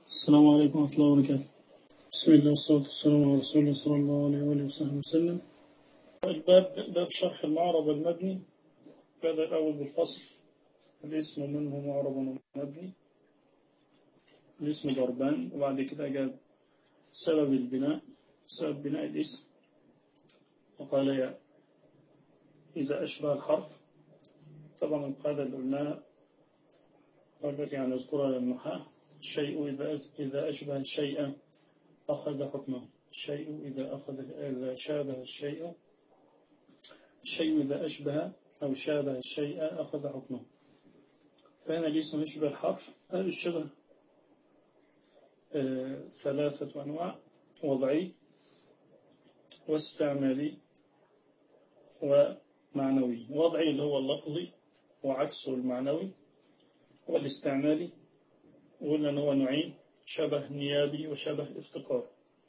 السلام عليكم ورحمة الله وبركاته بسم الله والصلاة والسلام على رسول الله صلى الله عليه وآله وصحبه وسلم الباب باب شرح المعرب المبني بدأ الأول بالفصل الاسم منه معرب ومبني الاسم ضربان وبعد كده جاب سبب البناء سبب بناء الاسم وقال يا إذا أشبه الحرف طبعا القاعدة اللي قلناها والتي يعني نذكرها للنحاة الشيء إذا إذا أشبه الشيء أخذ حكمه الشيء إذا أخذ إذا شابه الشيء الشيء إذا أشبه أو شابه الشيء أخذ حكمه فهنا الاسم يشبه الحرف هذا الشبه آه ثلاثة أنواع وضعي واستعمالي ومعنوي وضعي اللي هو اللفظي وعكسه المعنوي والاستعمالي قلنا أنه هو نوعين شبه نيابي وشبه افتقار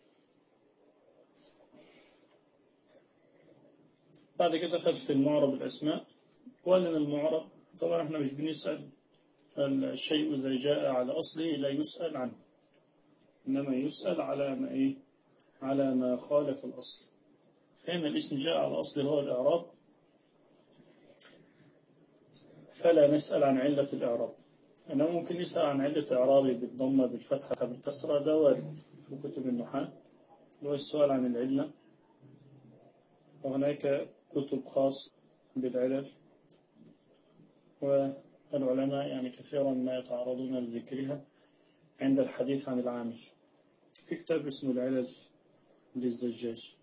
بعد كده خد في المعرب الأسماء وقال أن المعرب طبعا احنا مش بنسأل الشيء إذا جاء على أصله لا يسأل عنه إنما يسأل على ما إيه على ما خالف الأصل فإن الاسم جاء على أصله هو الإعراب فلا نسأل عن علة الإعراب أنا ممكن نسأل عن علة إعرابي بالضمة بالفتحة بالكسرة ده وارد في كتب النحاة هو السؤال عن العلة وهناك كتب خاص بالعلل والعلماء يعني كثيرا ما يتعرضون لذكرها عند الحديث عن العامل في كتاب اسمه العلل للزجاج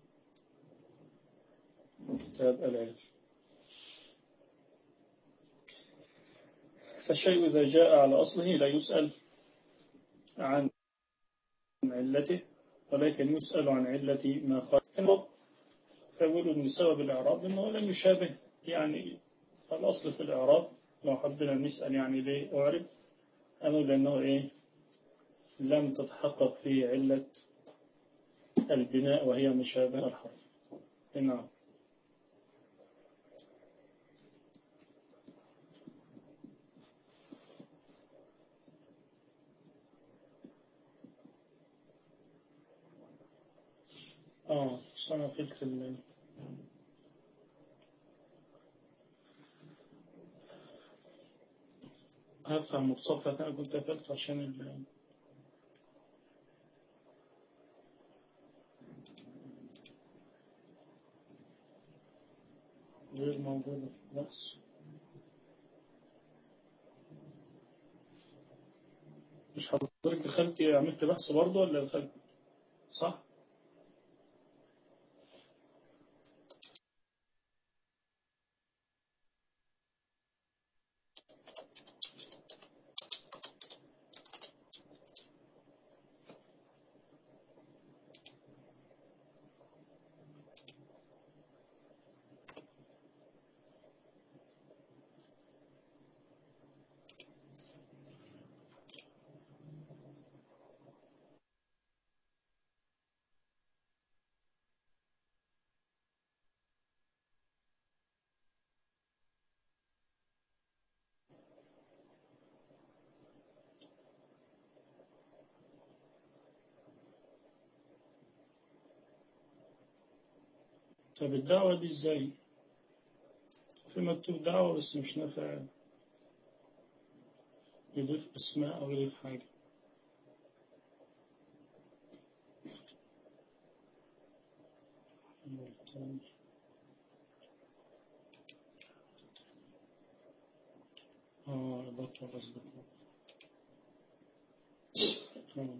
كتاب العلل فالشيء إذا جاء على أصله لا يسأل عن علته ولكن يسأل عن علة ما خالف فيقولوا أن سبب الإعراب أنه لم يشابه يعني الأصل في الإعراب لو حبنا نسأل يعني ليه أعرب أنه لأنه إيه لم تتحقق فيه علة البناء وهي مشابهة الحرف نعم اه انا قفلت ال هفتح المتصفح انا كنت قفلته عشان ال غير موجودة في البحث مش حضرتك دخلت عملت بحث برضه ولا دخلت صح؟ طب الدعوة دي ازاي في مكتوب دعوة بس مش نافع يضيف اسماء او يضيف حاجة اه بطل قصدك تمام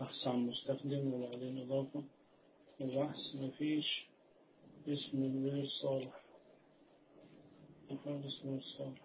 بحث عن مستخدم وبعدين إضافة وبحث مفيش اسم غير صالح مفيش اسم غير صالح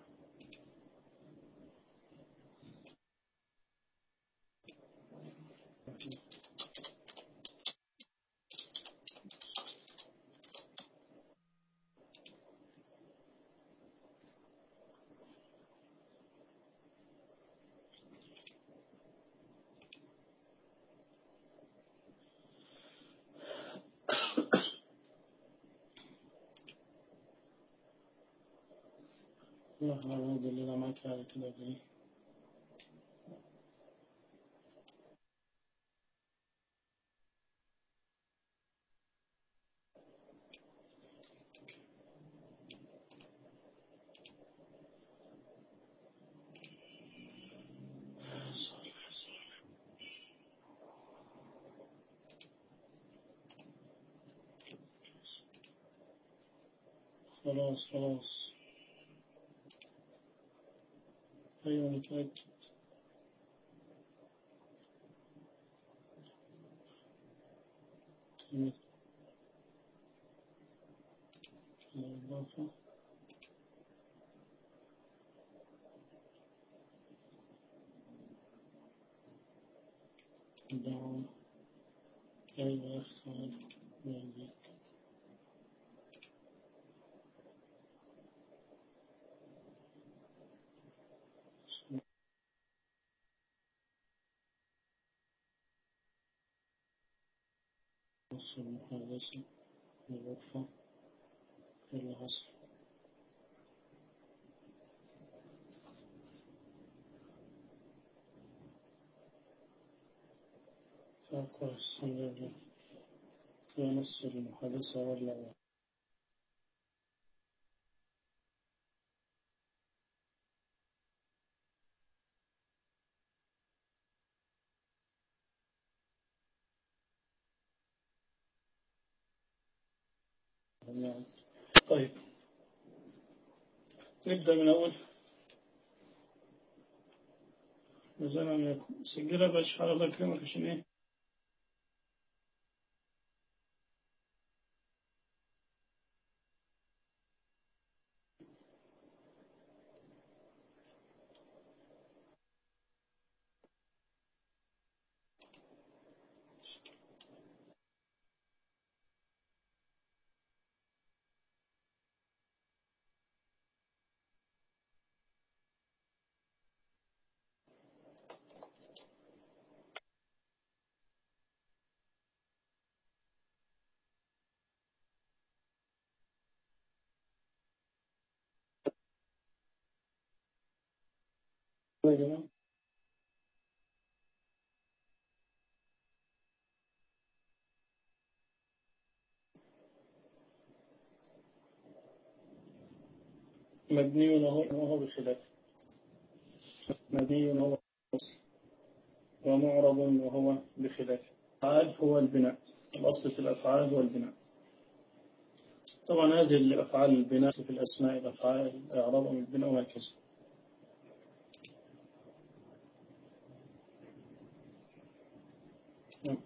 الله أعلم هذا اللي أنا معك على كده بإيه صالح صالح خلاص خلاص أيوة متأكد تمام. الإضافة دعوة أيوة اختار يعني نص المحادثة الغرفة إيه اللي حصل فكويس الحمد لله كده نص المحادثة ولا يعني طيب نبدأ من أول زي ما يكون سجلها باش على الله يكرمك عشان إيه يا جماعة مبني وهو وهو بخلاف مبني وهو أصل ومعرب وهو بخلاف الأفعال هو البناء الأصل في الأفعال هو البناء طبعا هذه الأفعال البناء في الأسماء الأفعال الإعراب والبناء وهكذا نعم.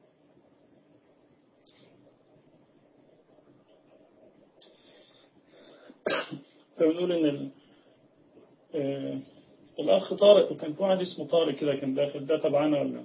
فبنقول إن ال... آه، الأخ طارق وكان في واحد اسمه طارق كده كان داخل ده تبعنا ولا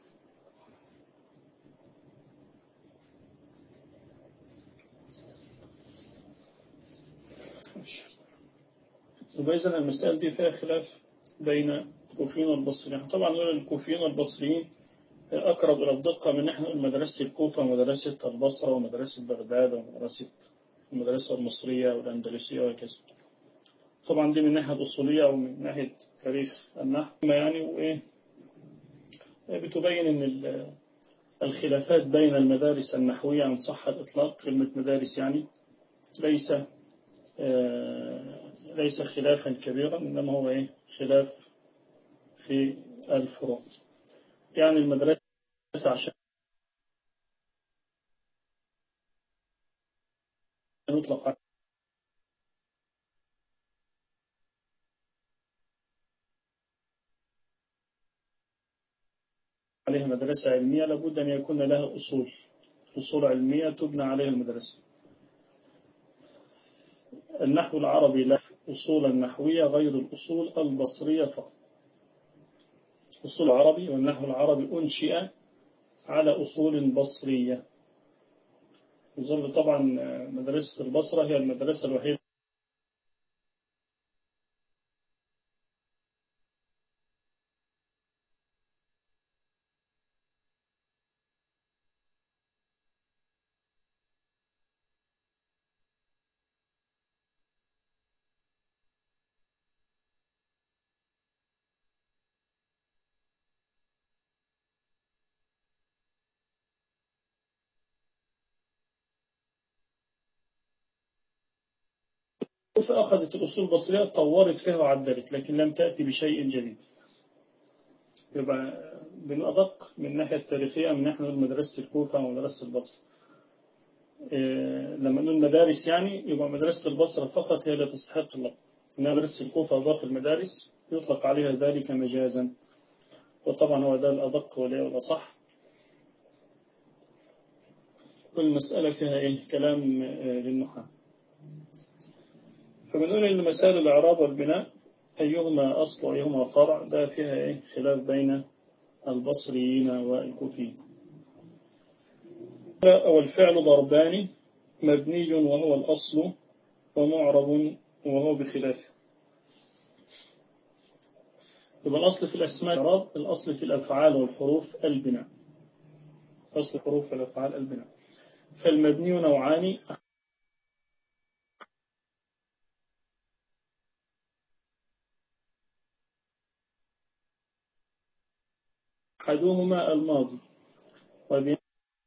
مش يبقى إذا المسائل دي فيها خلاف بين الكوفيين والبصريين طبعا نقول الكوفيين والبصريين أقرب إلى الدقة من ناحية مدرسة الكوفة ومدرسة البصرة ومدرسة بغداد ومدرسة المدرسة المصرية والأندلسية وهكذا طبعا دي من ناحية الأصولية ومن ناحية تاريخ النحو يعني وإيه بتبين أن ال- الخلافات بين المدارس النحوية عن صح الإطلاق كلمة مدارس يعني ليس آه، ليس خلافا كبيرا إنما هو إيه خلاف في الفروع يعني المدرسة عشان يطلق عليه عليها مدرسة علمية لابد أن يكون لها أصول أصول علمية تبنى عليها المدرسة النحو العربي له أصولا نحوية غير الأصول البصرية فقط أصول العربي والنحو العربي أنشئ على أصول بصرية يظل طبعا مدرسة البصرة هي المدرسة الوحيدة أخذت الأصول البصرية طورت فيها وعدلت لكن لم تأتي بشيء جديد يبقى بالأدق من الناحية التاريخية من نحن مدرسة الكوفة ومدرسة البصرة إيه لما نقول مدارس يعني يبقى مدرسة البصرة فقط هي التي تستحق اللقب إنها مدرسة الكوفة باقي المدارس يطلق عليها ذلك مجازا وطبعا هو ده الأدق والأصح كل مسألة فيها إيه كلام للنحاة فبنقول إن مسائل الإعراب والبناء أيهما أصل وأيهما فرع ده فيها إيه خلاف بين البصريين والكوفيين والفعل ضربان مبني وهو الأصل ومعرب وهو بخلافه يبقى الأصل في الأسماء الإعراب الأصل في الأفعال والحروف البناء أصل حروف الأفعال البناء فالمبني نوعان أحدهما الماضي وبين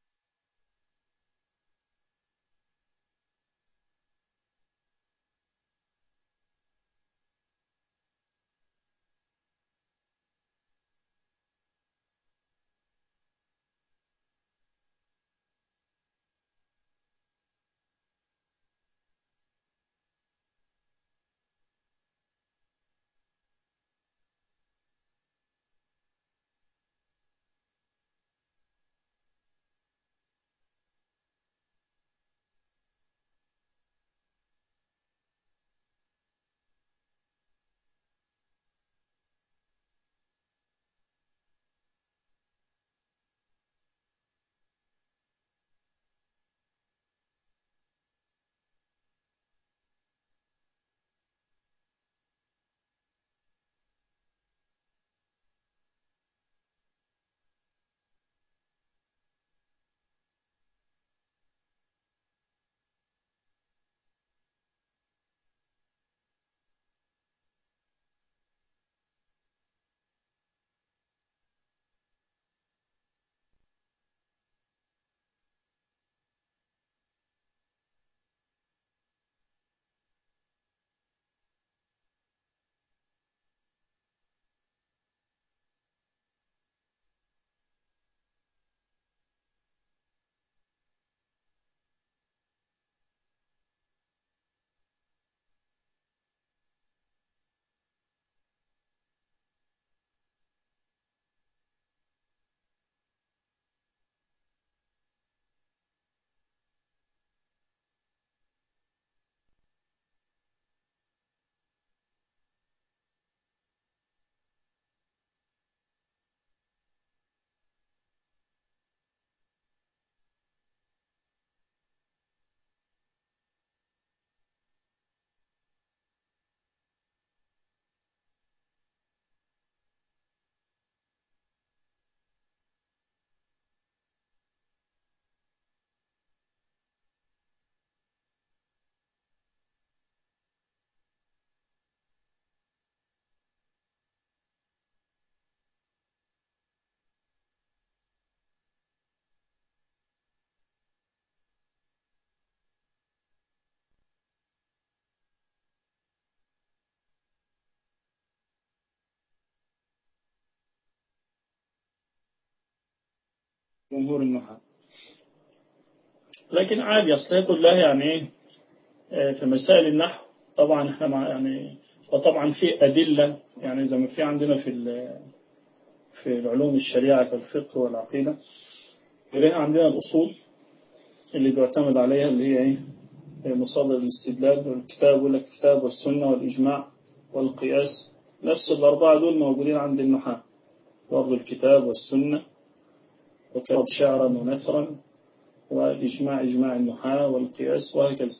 جمهور النحاة لكن عادي أصل هي كلها يعني إيه في مسائل النحو طبعا احنا مع يعني وطبعا في أدلة يعني زي ما في عندنا في في العلوم الشريعة كالفقه والعقيدة إليها عندنا الأصول اللي بيعتمد عليها اللي هي إيه مصادر الاستدلال والكتاب يقول لك الكتاب والسنة والإجماع والقياس نفس الأربعة دول موجودين عند النحاة برضه الكتاب والسنة وكتاب شعرا ونثرا والإجماع إجماع النحاة والقياس وهكذا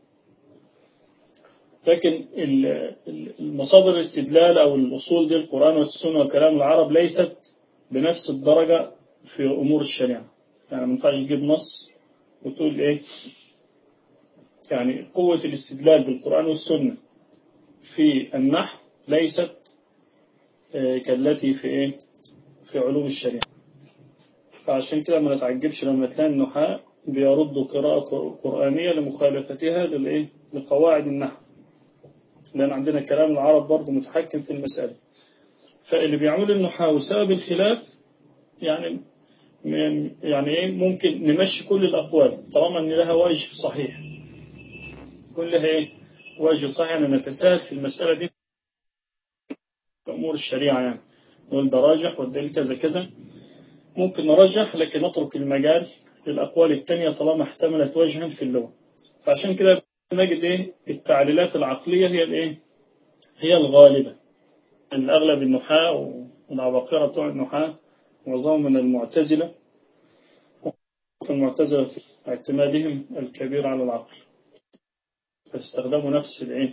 لكن المصادر الاستدلال أو الأصول دي القرآن والسنة وكلام العرب ليست بنفس الدرجة في أمور الشريعة يعني ما ينفعش تجيب نص وتقول إيه يعني قوة الاستدلال بالقرآن والسنة في النحو ليست كالتي في إيه في علوم الشريعة فعشان كده ما نتعجبش لما تلاقي النحاة بيردوا قراءة قرآنية لمخالفتها للإيه لقواعد النحو لأن عندنا كلام العرب برضه متحكم في المسألة فاللي بيعمل النحاة وسبب الخلاف يعني يعني ايه ممكن نمشي كل الأقوال طالما أن لها وجه صحيح كلها ايه وجه صحيح أن نتساهل في المسألة دي في أمور الشريعة يعني نقول ده راجح والدليل كذا كذا ممكن نرجح لكن نترك المجال للأقوال التانية طالما احتملت وجها في اللغة فعشان كده نجد ايه التعليلات العقلية هي الايه هي الغالبة ان اغلب النحاة والعباقرة بتوع النحاة معظمهم من المعتزلة في المعتزلة في اعتمادهم الكبير على العقل فاستخدموا نفس الايه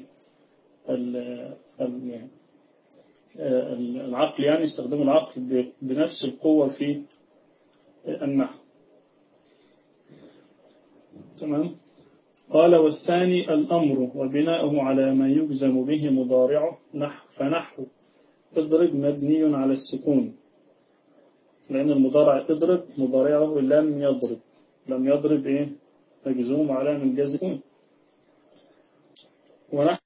العقل يعني استخدموا العقل بنفس القوة في النحو تمام قال والثاني الأمر وبناؤه على ما يجزم به مضارعه نحو فنحو اضرب مبني على السكون لأن المضارع اضرب مضارعه لم يضرب لم يضرب إيه مجزوم على من جزم ونحو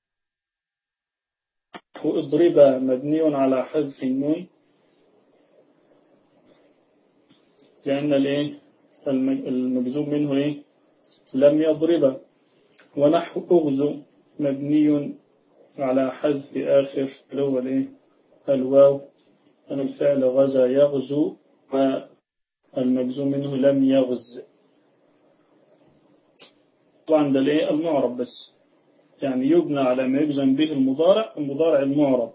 اضرب مبني على حذف النون لأن الإيه المجزوم منه إيه لم يضرب ونحو أغزو مبني على حذف آخر اللي هو الإيه الواو أن الفعل غزا يغزو والمجزوم منه لم يغز طبعا ده الإيه المعرب بس يعني يبنى على ما يجزم به المضارع المضارع المعرب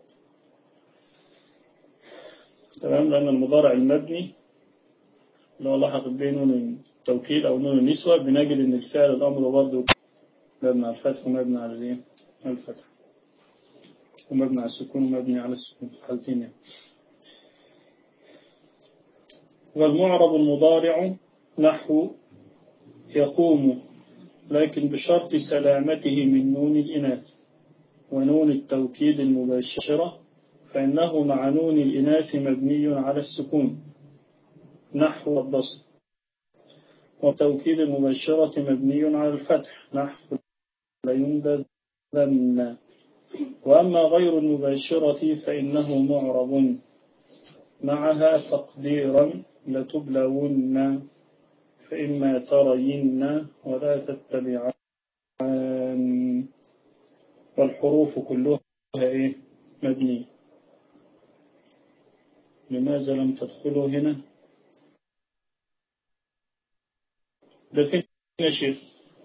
تمام لأن المضارع المبني اللي هو لحق به نون التوكيد أو نون النسوة بنجد إن الفعل الأمر برضه مبني على الفتح ومبني على الإيه؟ الفتح ومبني على السكون ومبني على السكون في الحالتين يعني. والمعرب المضارع نحو يقوم لكن بشرط سلامته من نون الإناث ونون التوكيد المباشرة فإنه مع نون الإناث مبني على السكون نحو البسط وتوكيد المباشرة مبني على الفتح نحو لينبذن وأما غير المباشرة فإنه معرب معها تقديرا لتبلون فإما ترين ولا تتبعان والحروف كلها إيه مبنية لماذا لم تدخلوا هنا ده فين يا شيخ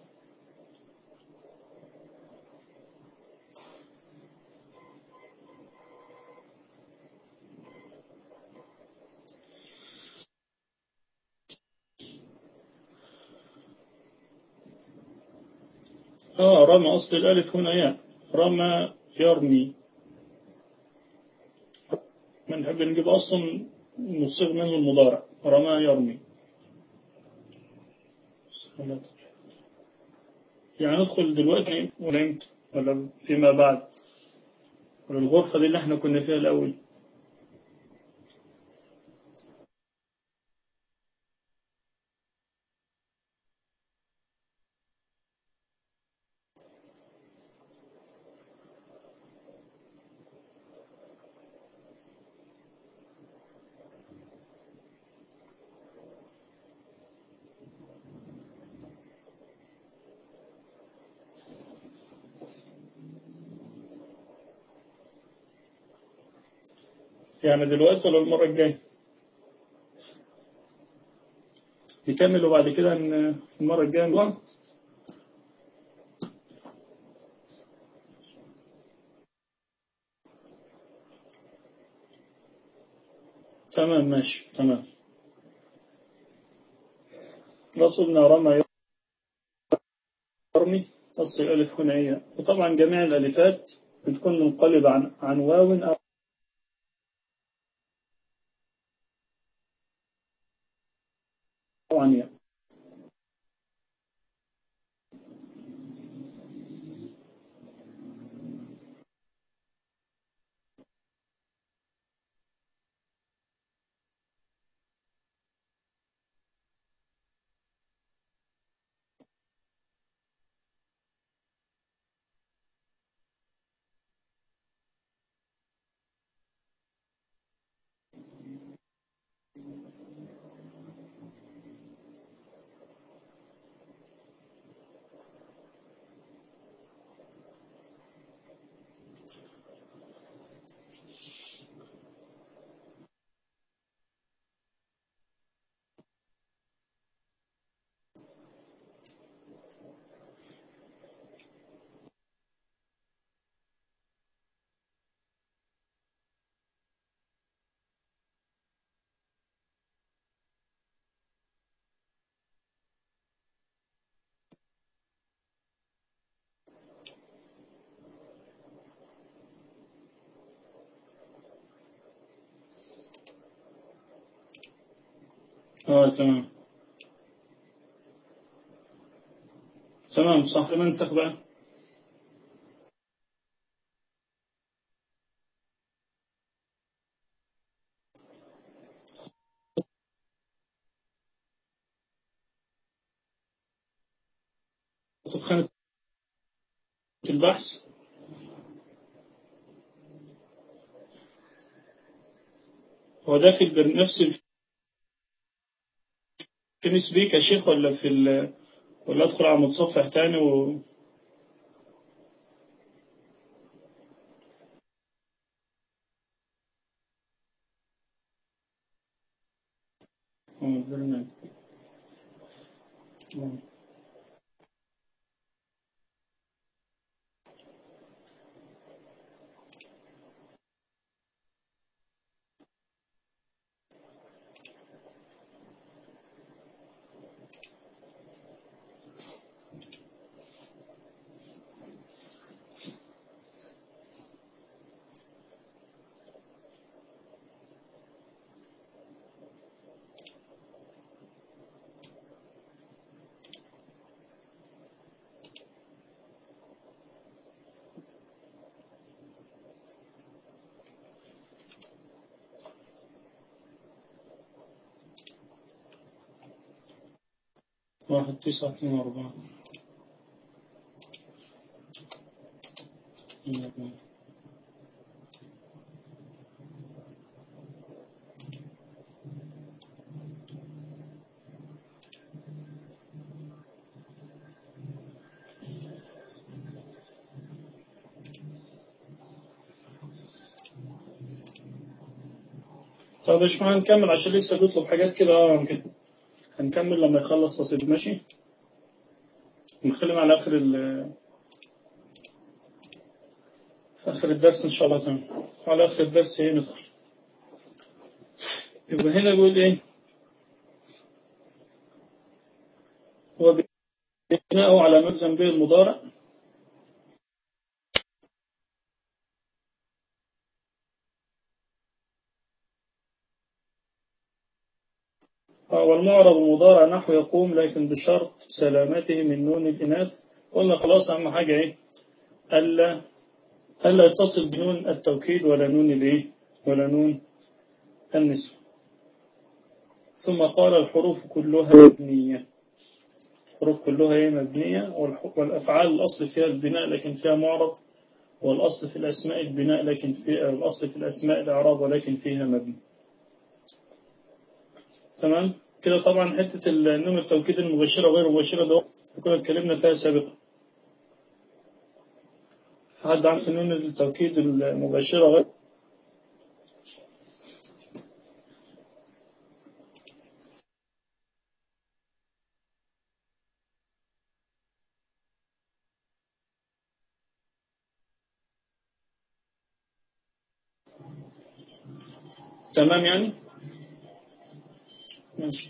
آه رمى أصل الألف هنا ياء رمى يرمي بنحب نجيب أصلا نصيغ منه المضارع رمى يرمي يعني ندخل دلوقتي ولا امتى ولا فيما بعد ولا الغرفة دي اللي احنا كنا فيها الأول يعني دلوقتي ولا المرة الجاية نكمل وبعد كده ن- المرة الجاية نقول تمام ماشي تمام رسولنا رمى يرمي أصل الألف هنا هي وطبعا جميع الألفات بتكون منقلبة عن عن واو أو عن ياء اه تمام تمام صح ننسخ بقى في خانة البحث هو ده في البر... نفس ال... في نسبيك يا شيخ ولا في ال... ولا ادخل على متصفح تاني و اه البرنامج اه. واحد تسعة اتنين أربعة اتنين أربعة. طب يا باشمهندس هنكمل عشان لسه بيطلب حاجات كده اه يمكن هنكمل لما يخلص تصيب ماشي نخلينا على آخر ال آخر الدرس إن شاء الله تمام على آخر الدرس إيه ندخل يبقى هنا بيقول إيه هو بناءه على ملزم به المضارع آه، والمعرب المضارع نحو يقوم لكن بشرط سلامته من نون الإناث قلنا خلاص أهم حاجة إيه ألا ألا يتصل بنون التوكيد ولا نون الإيه ولا نون النسوة ثم قال الحروف كلها مبنية الحروف كلها إيه مبنية والح- والأفعال الأصل فيها البناء لكن فيها معرب والأصل في الأسماء البناء لكن في الأصل في الأسماء الإعراب ولكن فيها مبني تمام كده طبعا حتة النون التوكيد المبشرة وغير المبشرة ده كنا اتكلمنا فيها سابقا حد عارف نون التوكيد المبشرة غير تمام يعني ماشي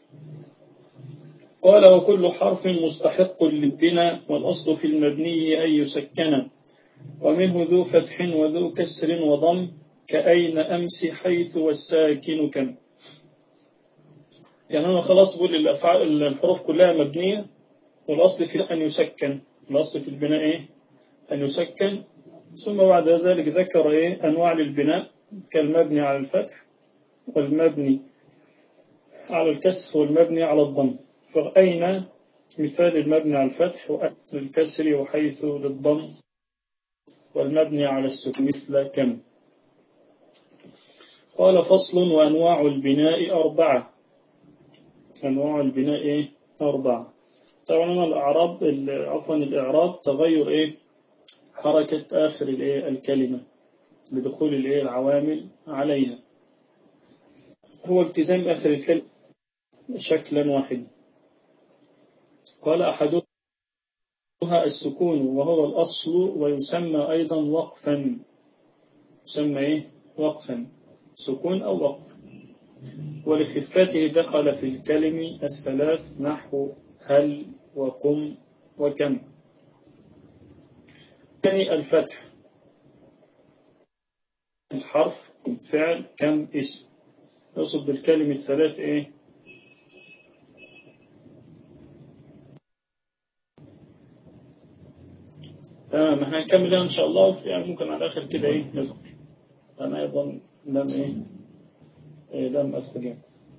قال وكل حرف مستحق للبناء والأصل في المبني أن يسكن ومنه ذو فتح وذو كسر وضم كأين أمس حيث والساكن كم يعني أنا خلاص بقول الأفعال الحروف كلها مبنية والأصل في أن يسكن الأصل في البناء إيه؟ أن يسكن ثم بعد ذلك ذكر إيه؟ أنواع للبناء كالمبني على الفتح والمبني على الكسر والمبني على الضم فأين مثال المبني على الفتح للكسر وحيث للضم والمبني على السكون مثل كم قال فصل وأنواع البناء أربعة أنواع البناء إيه؟ أربعة طبعا الأعراب عفوا الإعراب تغير إيه حركة آخر الإيه الكلمة بدخول الإيه العوامل عليها هو التزام آخر الكلمة شكلا واحدا قال أحدها السكون وهو الأصل ويسمى أيضا وقفا يسمى إيه وقفا سكون أو وقف ولخفته دخل في الكلم الثلاث نحو هل وقم وكم يعني الفتح الحرف فعل كم اسم يقصد بالكلم الثلاث ايه تمام احنا هنكمل ان شاء الله يعني ممكن على الاخر كده ايه ندخل انا ايضا لم ايه, إيه لم ادخل يعني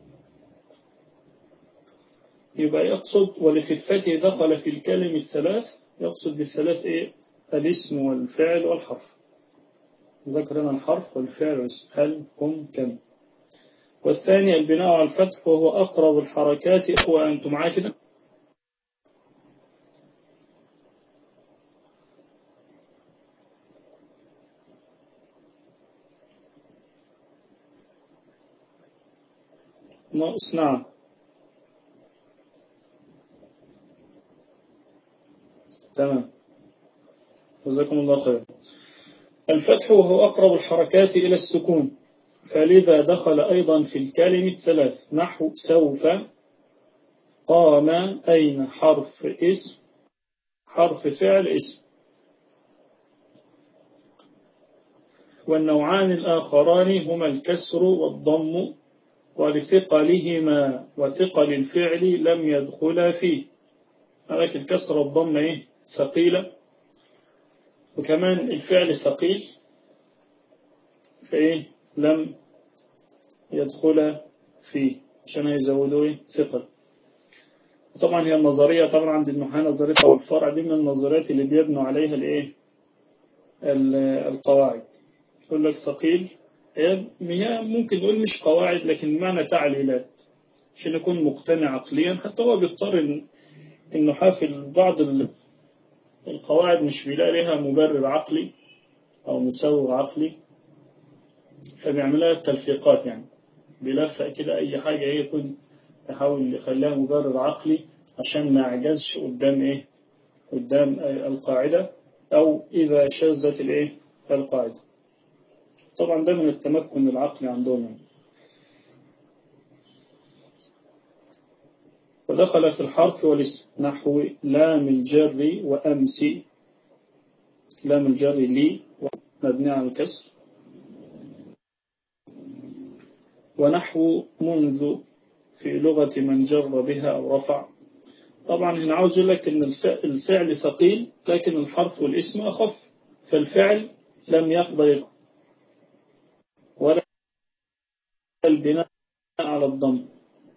يبقى يقصد ولخفته دخل في الكلم الثلاث يقصد بالثلاث ايه الاسم والفعل والحرف ذكرنا الحرف والفعل والاسم هل قم كم والثاني البناء على الفتح وهو أقرب الحركات إخوة أنتم معايا كده ناقص نعم تمام جزاكم الله خير الفتح وهو أقرب الحركات إلى السكون فلذا دخل أيضا في الكلم الثلاث نحو سوف قام أين حرف اسم حرف فعل اسم والنوعان الآخران هما الكسر والضم ولثقلهما وثقل الفعل لم يدخلا فيه هذاك الكسر والضم ايه ثقيلة وكمان الفعل ثقيل فايه لم يدخل فيه عشان يزودوا ايه ثقل طبعا هي النظرية طبعا عند النحاة نظرية أو الفرع دي من النظريات اللي بيبنوا عليها الايه القواعد يقول لك ثقيل هي ممكن نقول مش قواعد لكن معنى تعليلات عشان يكون مقتنع عقليا حتى هو بيضطر النحاة في بعض القواعد مش بيلاقي لها مبرر عقلي أو مسوغ عقلي فبيعملها التلفيقات يعني بيلفق كده أي حاجة هي يكون يحاول يخليها مبرر عقلي عشان ما يعجزش قدام إيه قدام القاعدة أو إذا شذت الإيه القاعدة طبعا ده من التمكن العقلي عندهم يعني. ودخل في الحرف والاسم نحو لام الجر وأمس لام الجر لي مبني على الكسر ونحو منذ في لغة من جر بها أو رفع طبعا هنا عاوز يقول لك ان الفعل ثقيل لكن الحرف والاسم أخف فالفعل لم يقبل ولا البناء على الضم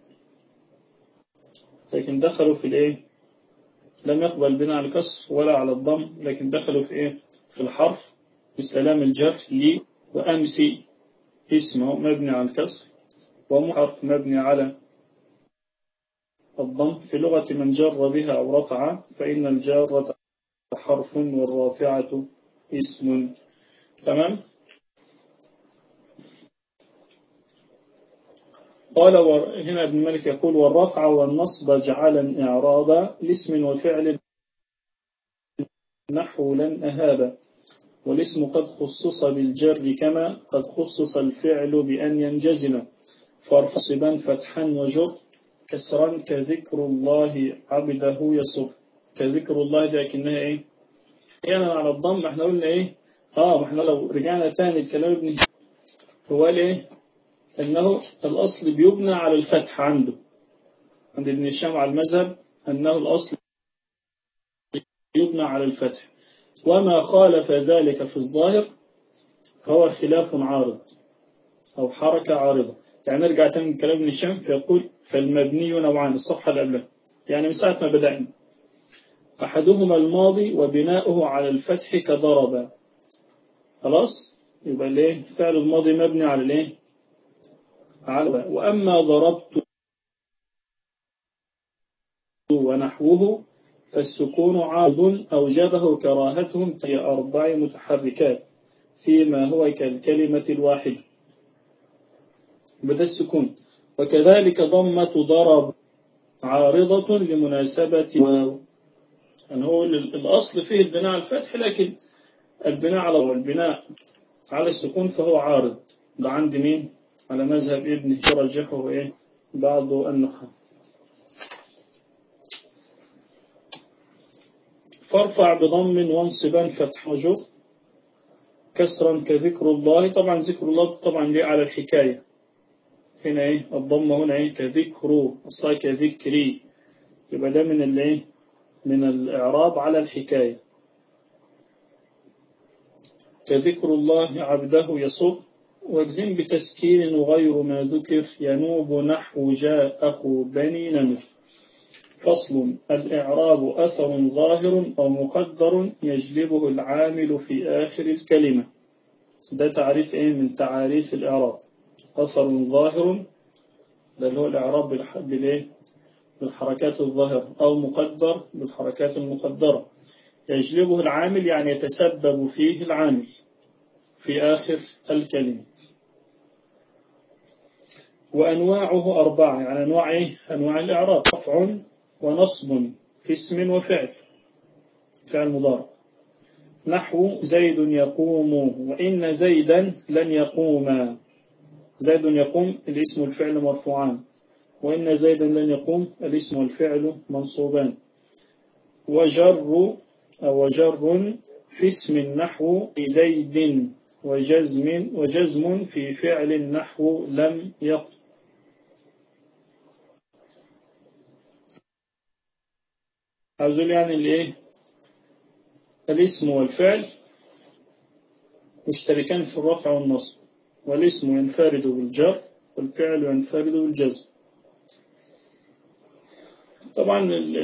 لكن دخلوا في الايه لم يقبل البناء على الكسر ولا على الضم لكن دخلوا في ايه في الحرف باستلام الجر لي وأمسي اسمه مبني على الكسر ومحرف مبني على الضم في لغة من جر بها أو رفع فإن الجارة حرف والرافعة اسم تمام قال هنا ابن مالك يقول والرفع والنصب جعلا إعرابا لاسم وفعل نحو لن أهابا والاسم قد خصص بالجر كما قد خصص الفعل بأن ينجزم فارفصبا فتحا وجر كسرا كذكر الله عبده يسر كذكر الله ده كأنها ايه احيانا على الضم احنا قلنا ايه اه ما احنا لو رجعنا تاني الكلام ابن هو قال ايه انه الاصل بيبنى على الفتح عنده عند ابن هشام على المذهب انه الاصل يبنى على الفتح وما خالف ذلك في الظاهر فهو خلاف عارض أو حركة عارضة يعني نرجع تاني من كلام ابن هشام فيقول فالمبني نوعان الصفحة اللي قبلها يعني من ساعة ما بدأنا أحدهما الماضي وبناؤه على الفتح كضرب خلاص يبقى ليه فعل الماضي مبني على الايه على وأما ضربت ونحوه فالسكون عاد أوجبه كراهتهم في أربع متحركات فيما هو كالكلمة الواحدة بدأ السكون وكذلك ضمة ضرب عارضة لمناسبة واو يعني هو الأصل فيه البناء على الفتح لكن البناء على البناء على السكون فهو عارض ده عند مين على مذهب ابن يرجحه إيه بعض النحاة فارفع بضم وانصبا فتح وجر كسرا كذكر الله طبعا ذكر الله طبعا جاء على الحكاية هنا ايه الضمة هنا ايه كذكر اصلا كذكري يبقى ده من الايه من الاعراب على الحكاية كذكر الله عبده يصر واجزم بتسكين وغير ما ذكر ينوب نحو جاء أخو بني نمر فصل الإعراب أثر ظاهر أو مقدر يجلبه العامل في آخر الكلمة ده تعريف إيه من تعاريف الإعراب أثر ظاهر ده اللي هو الإعراب بالإيه بالحركات الظاهرة أو مقدر بالحركات المقدرة يجلبه العامل يعني يتسبب فيه العامل في آخر الكلمة وأنواعه أربعة يعني أنواع إيه؟ أنواع الإعراب رفع ونصب في اسم وفعل فعل مضارع نحو زيد يقوم وإن زيدا لن يقوم زيد يقوم الاسم والفعل مرفوعان وإن زيدا لن يقوم الاسم والفعل منصوبان وجر أو جر في اسم النحو زيد وجزم وجزم في فعل النحو لم يقم هذول يعني الايه الاسم والفعل مشتركان في الرفع والنصب والاسم ينفرد بالجر والفعل ينفرد بالجزم طبعا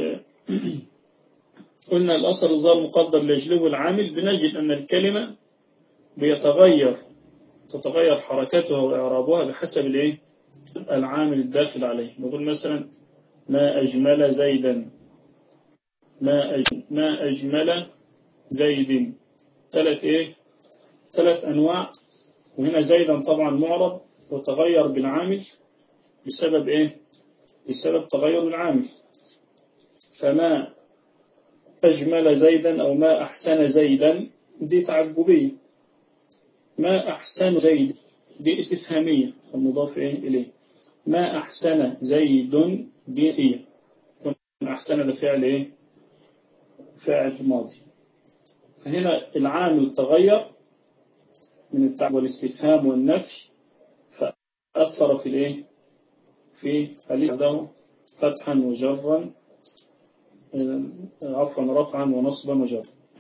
قلنا الأثر الظاهر مقدر ليجلبه العامل بنجد أن الكلمة بيتغير تتغير حركاتها وإعرابها بحسب الإيه العامل الداخل عليه نقول مثلا ما أجمل زيدا ما أجمل, ما أجمل زيد ثلاث إيه ثلاث أنواع وهنا زيدا طبعا معرب وتغير بالعامل بسبب إيه بسبب تغير العامل فما أجمل زيدا أو ما أحسن زيدا دي تعجبية ما أحسن زيد دي استفهامية فالمضاف إليه ما أحسن زيد دي ثية أحسن ده فعل إيه فاعل ماضي فهنا العامل تغير من التعب والاستفهام والنفي فأثر في الإيه في الإسم فتحا وجرا عفوا رفعا ونصبا وجرا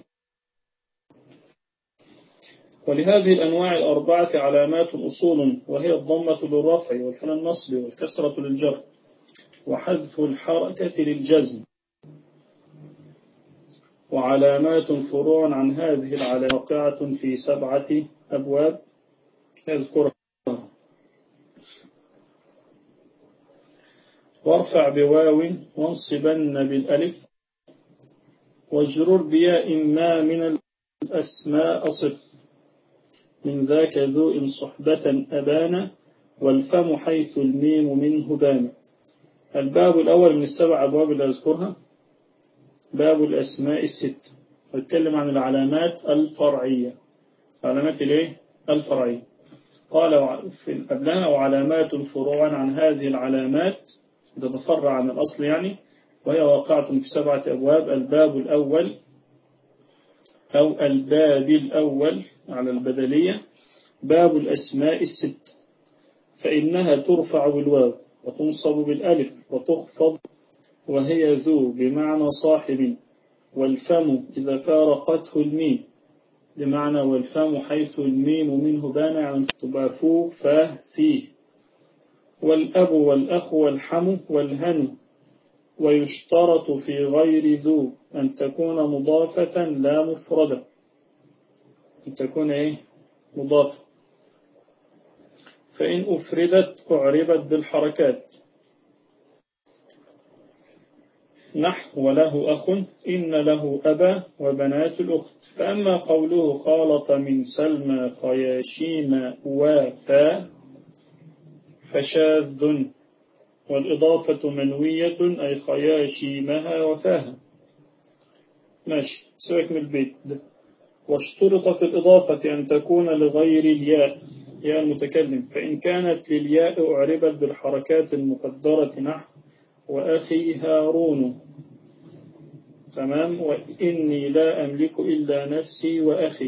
ولهذه الأنواع الأربعة علامات أصول وهي الضمة للرفع والفن النصب والكسرة للجر وحذف الحركة للجزم وعلامات فروع عن هذه العلامات واقعة في سبعة أبواب يذكرها وارفع بواو وانصبن بالألف واجرر بياء ما من الأسماء صف من ذاك ذو صحبة أبانا والفم حيث الميم منه بان الباب الأول من السبع أبواب اللي أذكرها باب الأسماء الست ويتكلم عن العلامات الفرعية علامات الايه الفرعية قال في قبلها وعلامات فروعا عن هذه العلامات تتفرع عن الأصل يعني وهي واقعة في سبعة أبواب الباب الأول أو الباب الأول على البدلية باب الأسماء الست فإنها ترفع بالواو وتنصب بالألف وتخفض وهي ذو بمعنى صاحب والفم إذا فارقته الميم بمعنى والفم حيث الميم منه بان يعني تبقى فو فا فيه والأب والأخ والحم والهن ويشترط في غير ذو أن تكون مضافة لا مفردة أن تكون إيه مضافة فإن أفردت أعربت بالحركات نحو وله أخ إن له أبا وبنات الأخت فأما قوله خالط من سلمى خياشيم وفا فشاذ والإضافة منوية أي خياشيمها وفاها ماشي سيبك من البيت ده واشترط في الإضافة أن تكون لغير الياء ياء المتكلم فإن كانت للياء أعربت بالحركات المقدرة نحو وأخي هارون تمام وإني لا أملك إلا نفسي وأخي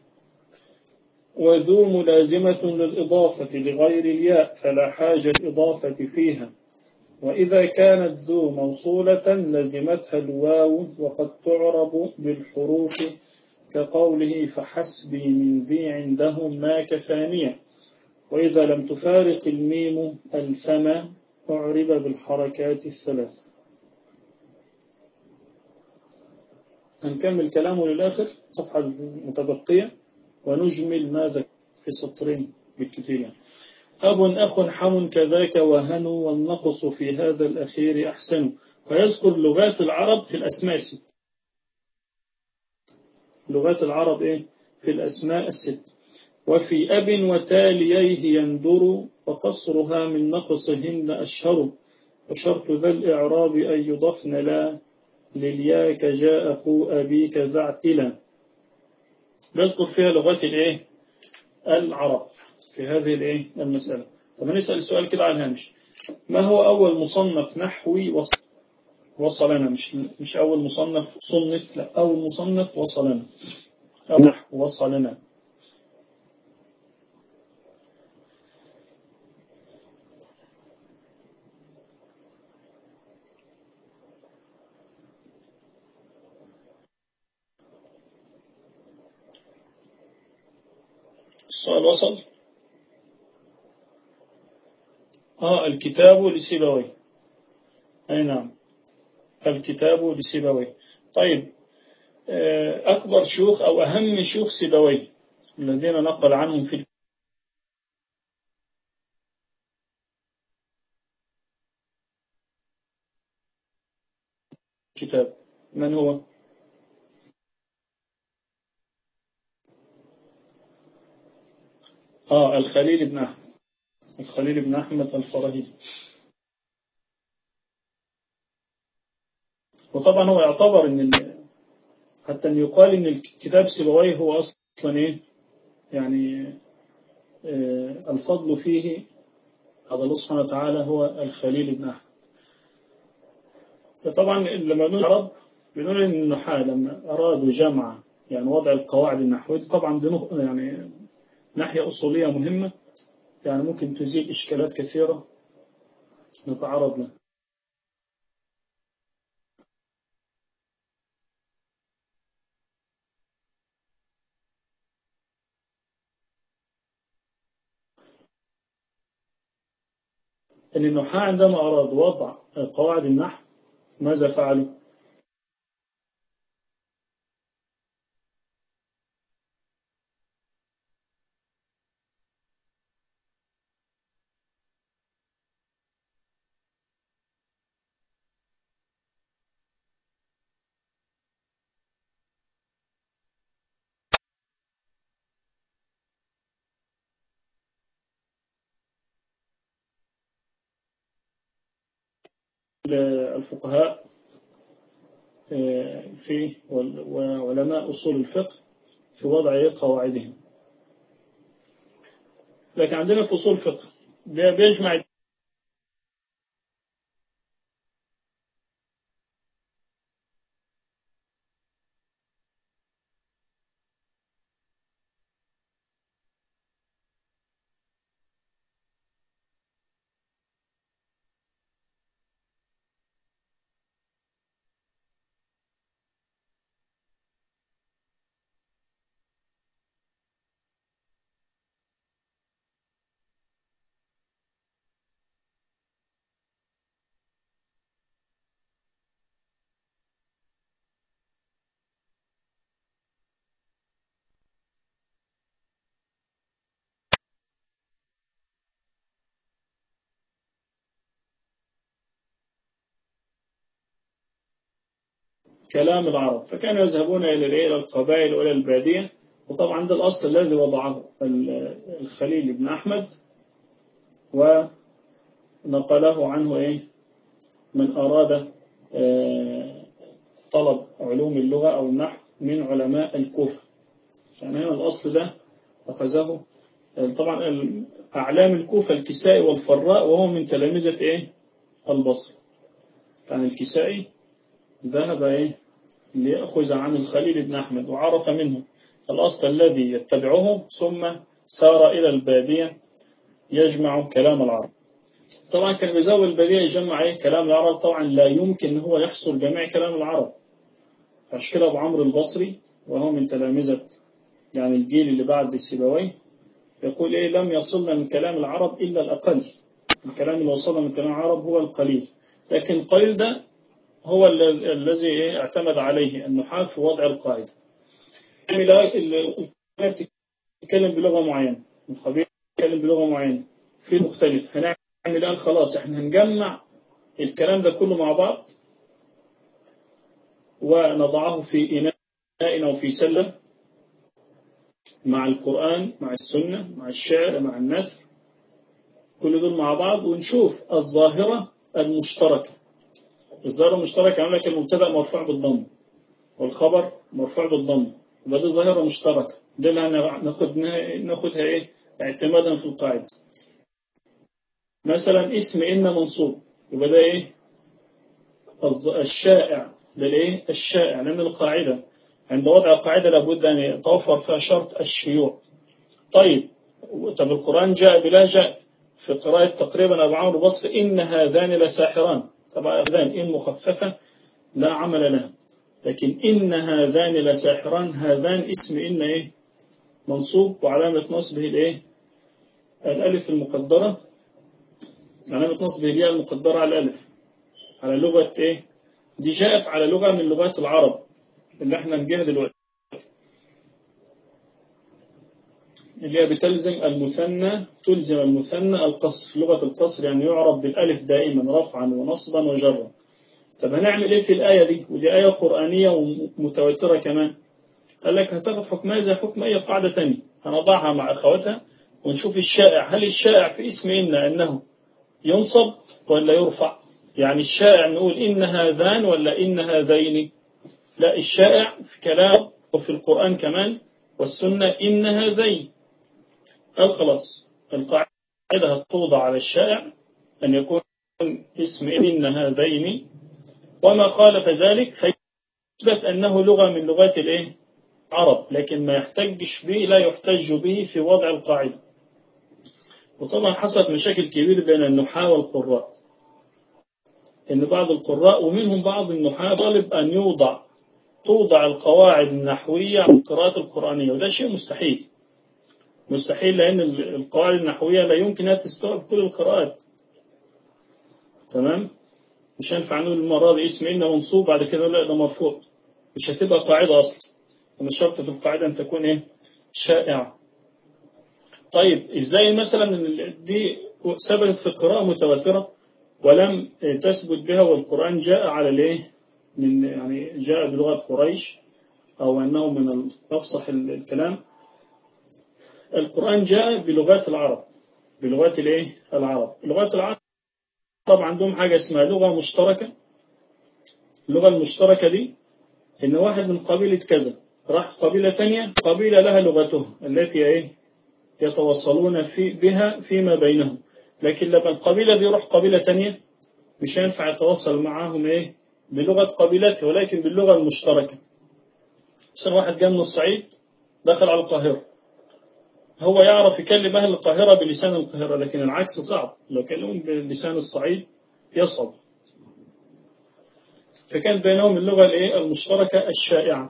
وذو ملازمة للإضافة لغير الياء فلا حاجة الإضافة فيها وإذا كانت ذو موصولة لزمتها الواو وقد تعرب بالحروف كقوله فحسبي من ذي عندهم ما كفانية وإذا لم تفارق الميم الفم أعرب بالحركات الثلاث هنكمل كلامه للآخر الصفحة المتبقية ونجمل ماذا في سطرين بالكثير يعني. أب أخ حم كذاك وهن والنقص في هذا الأخير أحسن فيذكر لغات العرب في الأسماء الست لغات العرب إيه؟ في الأسماء الست وفي أب وتاليه يندر وقصرها من نقصهن أشهر وشرط ذا الإعراب أن يضفن لا للياك جاء أخو أبيك زعتلا بذكر فيها لغات الإيه؟ العرب في هذه الإيه؟ المسألة طب نسأل السؤال كده على الهامش ما هو أول مصنف نحوي وصل وصلنا مش مش أول مصنف صنف لا أول مصنف وصلنا أو نحو وصلنا السؤال وصل آه الكتاب لسيبويه أي نعم الكتاب لسيبويه طيب أكبر شيوخ أو أهم شيوخ سيبويه الذين نقل عنهم في الكتاب من هو؟ آه الخليل بن أحمد الخليل بن أحمد الفراهيدي وطبعا هو يعتبر ان حتى ان يقال ان الكتاب سيبويه هو اصلا ايه يعني آه الفضل فيه هذا الله سبحانه وتعالى هو الخليل بن احمد فطبعا لما نقول العرب بنقول ان النحاة لما ارادوا جمع يعني وضع القواعد النحوية طبعا دي يعني ناحية أصولية مهمة يعني ممكن تزيل إشكالات كثيرة نتعرض لها أن النحاة عندما أرادوا وضع قواعد النحو ماذا فعلوا؟ الفقهاء في وعلماء أصول الفقه في وضع قواعدهم لكن عندنا في أصول فقه بي- بيجمع كلام العرب فكانوا يذهبون إلى الإيه؟ إلى القبائل وإلى البادية وطبعا ده الأصل الذي وضعه ال- الخليل بن أحمد ونقله عنه إيه من أراد آه، طلب علوم اللغة أو النحو من علماء الكوفة يعني هنا الأصل ده أخذه طبعا ال- أعلام الكوفة الكسائي والفراء وهو من تلامذة إيه البصر يعني الكسائي ذهب إيه ليأخذ عن الخليل بن أحمد وعرف منه الأصل الذي يتبعه ثم سار إلى البادية يجمع كلام العرب طبعا كان بيزاول البادية يجمع إيه كلام العرب طبعا لا يمكن أن هو يحصر جميع كلام العرب عشان كده أبو عمرو البصري وهو من تلامذة يعني الجيل اللي بعد السيبويه يقول إيه لم يصلنا من كلام العرب إلا الأقل الكلام اللي وصلنا من كلام العرب هو القليل لكن القليل ده هو ال- الذي إيه اعتمد عليه النحاة في وضع القاعدة يعني لا ال- القاعدة بتتكلم بلغة معينة الخبير بيتكلم بلغة معينة في مختلف هنعمل الآن خلاص احنا هنجمع الكلام ده كله مع بعض ونضعه في إناء أو في سلة مع القرآن مع السنة مع الشعر مع النثر كل دول مع بعض ونشوف الظاهرة المشتركة الظاهرة المشتركة عامل لك المبتدأ مرفوع بالضم والخبر مرفوع بالضم يبقى دي ظاهرة مشتركة دي اللي هناخد ناخدها ايه اعتمادا في القاعدة مثلا اسم إن منصوب يبقى ده ايه الظ- الشائع ده الايه الشائع لأن القاعدة عند وضع القاعدة لابد أن يتوفر فيها شرط الشيوع طيب طب القرآن جاء بلا جاء في قراءة تقريبا أبو عمرو بصر إن هذان لساحران طبعا هذان إن مخففة لا عمل لها لكن إن هذان لساحران هذان اسم إن إيه منصوب وعلامة نصبه الإيه الألف المقدرة علامة نصبه الياء المقدرة على الألف على لغة إيه دي جاءت على لغة من لغات العرب اللي احنا نجيها دلوقتي اللي هي بتلزم المثنى تلزم المثنى القصر في لغة القصر يعني يعرب بالألف دائما رفعا ونصبا وجرا طب هنعمل ايه في الآية دي ودي آية قرآنية ومتواترة كمان قال لك هتاخد حكمها زي حكم أي قاعدة تانية هنضعها مع أخواتها ونشوف الشائع هل الشائع في اسم إن أنه ينصب ولا يرفع يعني الشائع نقول إن هذان ولا إن هذين لا الشائع في كلام وفي القرآن كمان والسنة إن هذين قال خلاص القاعدة هتوضع على الشائع أن يكون اسم إن هذين وما خالف ذلك فيثبت أنه لغة من لغات الإيه؟ عرب لكن ما يحتجش به لا يحتج به في وضع القاعدة وطبعا حصلت مشاكل كبيرة بين النحاة والقراء إن بعض القراء ومنهم بعض النحاة طالب أن يوضع توضع القواعد النحوية على القراءات القرآنية وده شيء مستحيل مستحيل لأن القواعد النحوية لا يمكن أن تستوعب كل القراءات تمام مش هينفع نقول المرة دي اسم إن منصوب بعد كده لا ده مرفوع مش هتبقى قاعدة أصلا أن الشرط في القاعدة أن تكون إيه شائعة طيب إزاي مثلا دي ثبتت في القراءة متواترة ولم تثبت بها والقرآن جاء على الإيه من يعني جاء بلغة قريش أو أنه من أفصح الكلام القرآن جاء بلغات العرب بلغات الإيه العرب لغات العرب طبعا عندهم حاجة اسمها لغة مشتركة اللغة المشتركة دي إن واحد من قبيلة كذا راح قبيلة تانية قبيلة لها لغتها التي إيه يتواصلون في بها فيما بينهم لكن لما القبيلة دي يروح قبيلة تانية مش هينفع يتواصل معاهم ايه بلغة قبيلته ولكن باللغة المشتركة مثلا واحد جاء من الصعيد دخل على القاهرة هو يعرف يكلم أهل القاهرة بلسان القاهرة لكن العكس صعب لو كلمهم بلسان الصعيد يصعب فكان بينهم اللغة الايه المشتركة الشائعة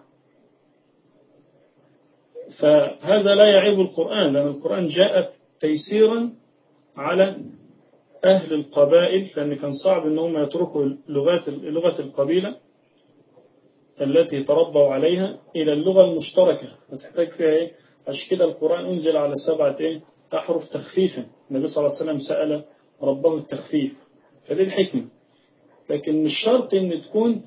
فهذا لا يعيب القرآن لأن القرآن جاء تيسيرا على أهل القبائل لأن كان صعب أنهم يتركوا لغات لغة القبيلة التي تربوا عليها إلى اللغة المشتركة وتحتاج فيها إيه؟ عشان كده القرآن أنزل على سبعة إيه؟ أحرف تخفيفا النبي صلى الله عليه وسلم سأل ربه التخفيف فدي الحكمة لكن مش شرط أن تكون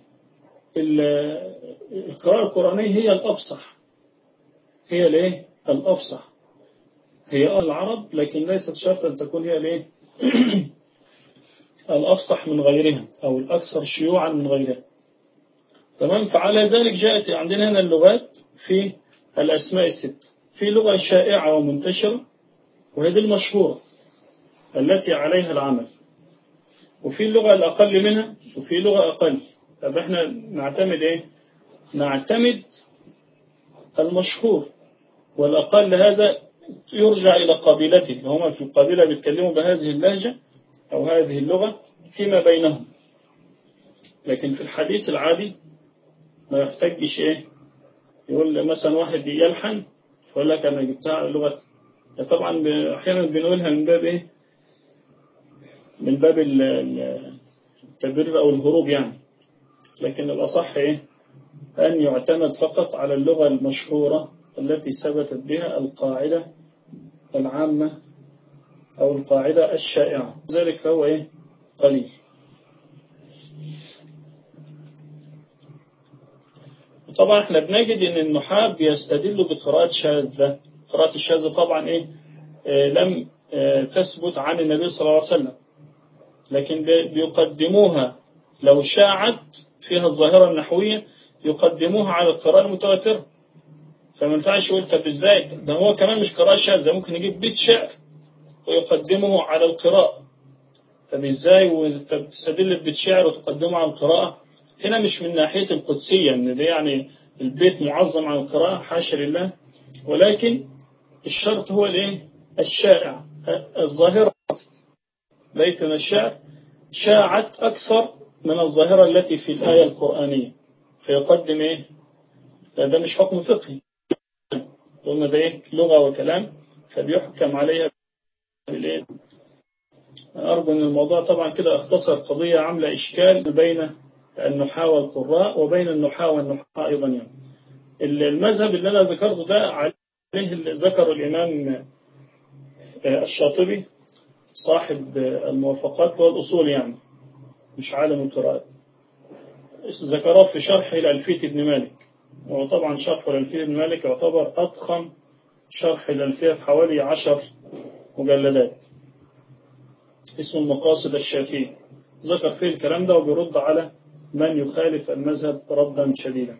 القراءة القرآنية هي الأفصح هي الايه الأفصح هي العرب لكن ليست شرط أن تكون هي الايه الأفصح من غيرها أو الأكثر شيوعا من غيرها تمام فعلى ذلك جاءت عندنا هنا اللغات في الأسماء الست في لغة شائعة ومنتشرة وهي دي المشهورة التي عليها العمل وفي اللغة الأقل منها وفي لغة أقل طب احنا نعتمد ايه نعتمد المشهور والأقل هذا يرجع إلى قبيلته هم في القبيلة بيتكلموا بهذه اللهجة أو هذه اللغة فيما بينهم لكن في الحديث العادي ما يحتاجش إيه يقول مثلا واحد يلحن فيقول لك أنا جبتها على لغة طبعا أحيانا بنقولها من باب إيه من باب التبرير أو الهروب يعني لكن الأصح إيه أن يعتمد فقط على اللغة المشهورة التي ثبتت بها القاعدة العامة أو القاعدة الشائعة ذلك فهو إيه قليل طبعا احنا بنجد ان النحاة بيستدلوا بقراءات شاذة قراءة الشاذة طبعا ايه آه لم آه تثبت عن النبي صلى الله عليه وسلم لكن بيقدموها لو شاعت فيها الظاهرة النحوية يقدموها على القراءة المتواترة فما ينفعش يقول طب ازاي ده هو كمان مش قراءة شاذة ممكن يجيب بيت شعر ويقدمه على القراءة طب ازاي وانت بتستدل ببيت شعر وتقدمه على القراءة هنا مش من ناحية القدسية ان ده يعني البيت معظم على القراءة حاشا لله ولكن الشرط هو الايه الشائع الظاهرة بيت من الشعر شاعت أكثر من الظاهرة التي في الآية القرآنية فيقدم إيه ده مش حكم فقهي قلنا ده إيه لغة وكلام فبيحكم عليها بالإيه أرجو أن الموضوع طبعا كده اختصر قضية عاملة إشكال بين النحاة والقراء وبين النحاة والنحاة أيضا يعني المذهب اللي أنا ذكرته ده عليه ذكر الإمام الشاطبي صاحب الموافقات والأصول يعني مش عالم القراءات ذكره في شرح الألفية ابن مالك وطبعا شرح الألفية ابن مالك يعتبر أضخم شرح الألفية في حوالي عشر مجلدات اسمه المقاصد الشافية ذكر فيه الكلام ده وبيرد على من يخالف المذهب ردا شديدا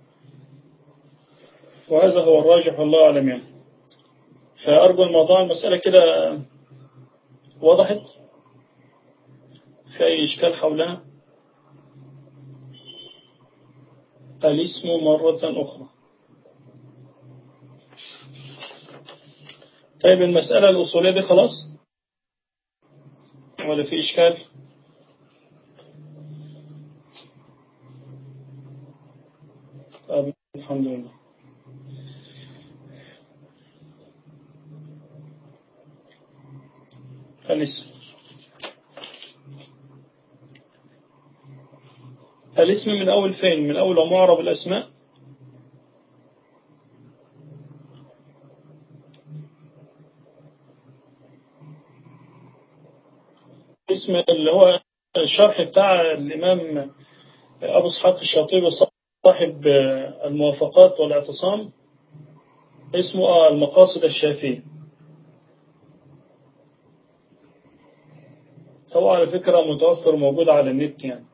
وهذا هو الراجح والله أعلم يعني فأرجو الموضوع المسألة كده وضحت في أي إشكال حولها الاسم مرة أخرى طيب المسألة الأصولية دي خلاص ولا في إشكال طيب الحمد لله الاسم الاسم من أول فين من أول معرب الأسماء اسم اللي هو الشرح بتاع الإمام أبو اسحاق الشاطبي صاحب الموافقات والاعتصام اسمه المقاصد الشافية هو على فكرة متوفر موجود على النت يعني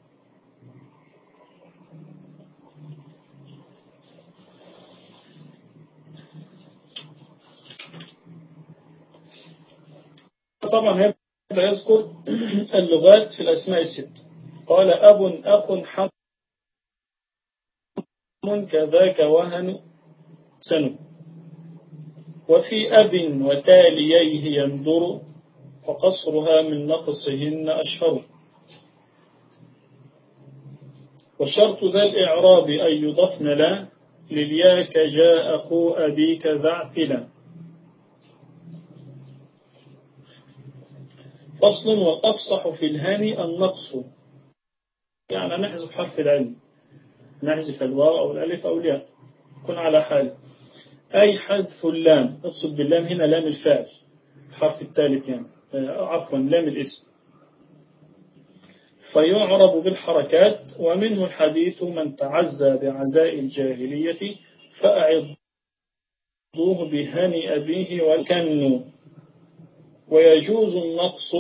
طبعا هيبدأ يذكر اللغات في الأسماء الست قال أب أخ حم كذاك وهن سن وفي أب وتاليه يندر فقصرها من نقصهن أشهر وشرط ذا الإعراب أن يضفن لا للياك جاء أخو أبيك ذا اعتلا فصل والأفصح في الهاني النقص يعني نحذف حرف العلم نحذف الواو أو الألف أو الياء يكون على حال أي حذف اللام اقصد باللام هنا لام الفاعل الحرف الثالث يعني عفوا لام الاسم فيعرب بالحركات ومنه الحديث من تعزى بعزاء الجاهلية فأعضوه بهني أبيه وكنوا ويجوز النقص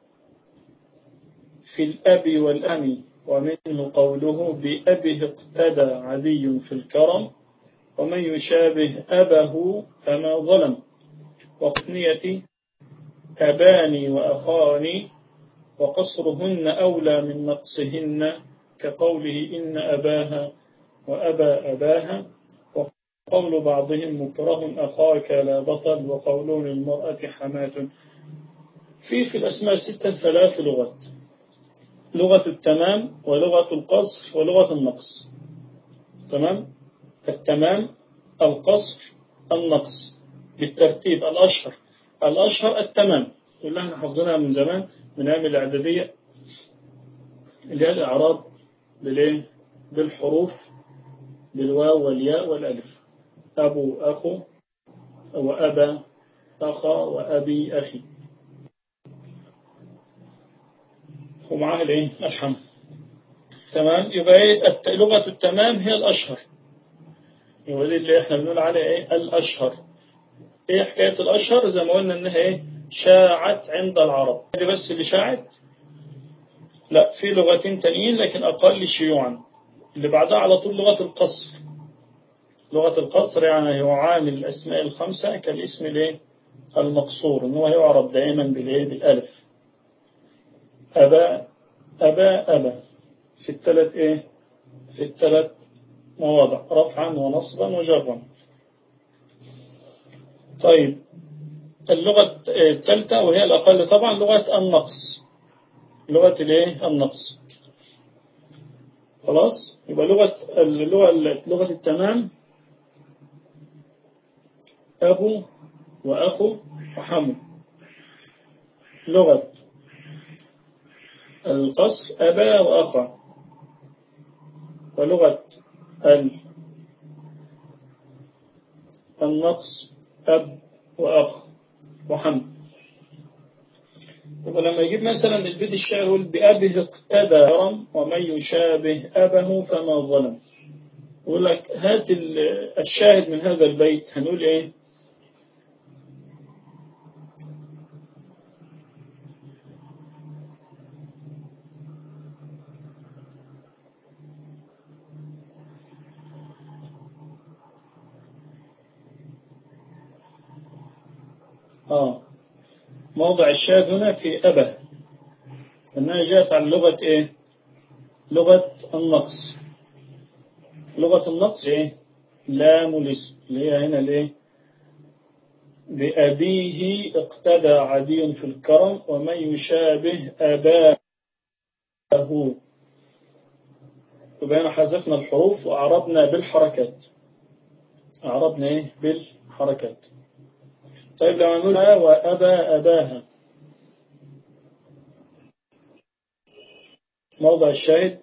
في الأب والأم ومنه قوله بأبه اقتدى عدي في الكرم ومن يشابه أبه فما ظلم وقثنية أباني وأخاني وقصرهن أولى من نقصهن كقوله إن أباها وأبا أباها وقول بعضهم مكره أخاك لا بطل وقولون المرأة حماة في في الأسماء الستة ثلاث لغات لغة التمام ولغة القصر ولغة النقص تمام التمام القصر النقص بالترتيب الأشهر الأشهر التمام اللي احنا حافظينها من زمان من أيام الإعدادية اللي هي الإعراب بالإيه؟ بالحروف بالواو والياء والألف أبو أخو وأبا أخا وأبي أخي ومعاه الإيه؟ الحمد تمام يبقى إيه لغة التمام هي الأشهر يبقى دي اللي احنا بنقول عليها إيه الأشهر إيه حكاية الأشهر زي ما قلنا إنها إيه شاعت عند العرب دي بس اللي شاعت لا في لغتين تانيين لكن أقل شيوعا اللي بعدها على طول لغة القصر لغة القصر يعني هو عامل الأسماء الخمسة كالاسم الايه المقصور إن هو يعرب دائما بالايه بالألف أبا أبا أبا في الثلاث إيه في الثلاث مواضع رفعا ونصبا وجرا طيب اللغة الثالثة وهي الأقل طبعا لغة النقص لغة الايه النقص خلاص يبقى لغة اللغة لغة التمام أبو وأخو وحمو لغة القصر أبا وأخا ولغة النقص أب وأخ وحمد يبقى لما يجيب مثلا البيت الشعر يقول بأبه اقتدى رم ومن يشابه أبه فما ظلم يقول لك هات الشاهد من هذا البيت هنقول ايه آه موضع الشاهد هنا في أبه أنها جاءت عن لغة إيه لغة النقص لغة النقص إيه لام الاسم اللي هي هنا الإيه بأبيه اقتدى عدي في الكرم ومن يشابه أباه يبقى هنا حذفنا الحروف وأعربنا بالحركات أعربنا إيه بالحركات طيب لما نقول وأبا أباها موضع الشاهد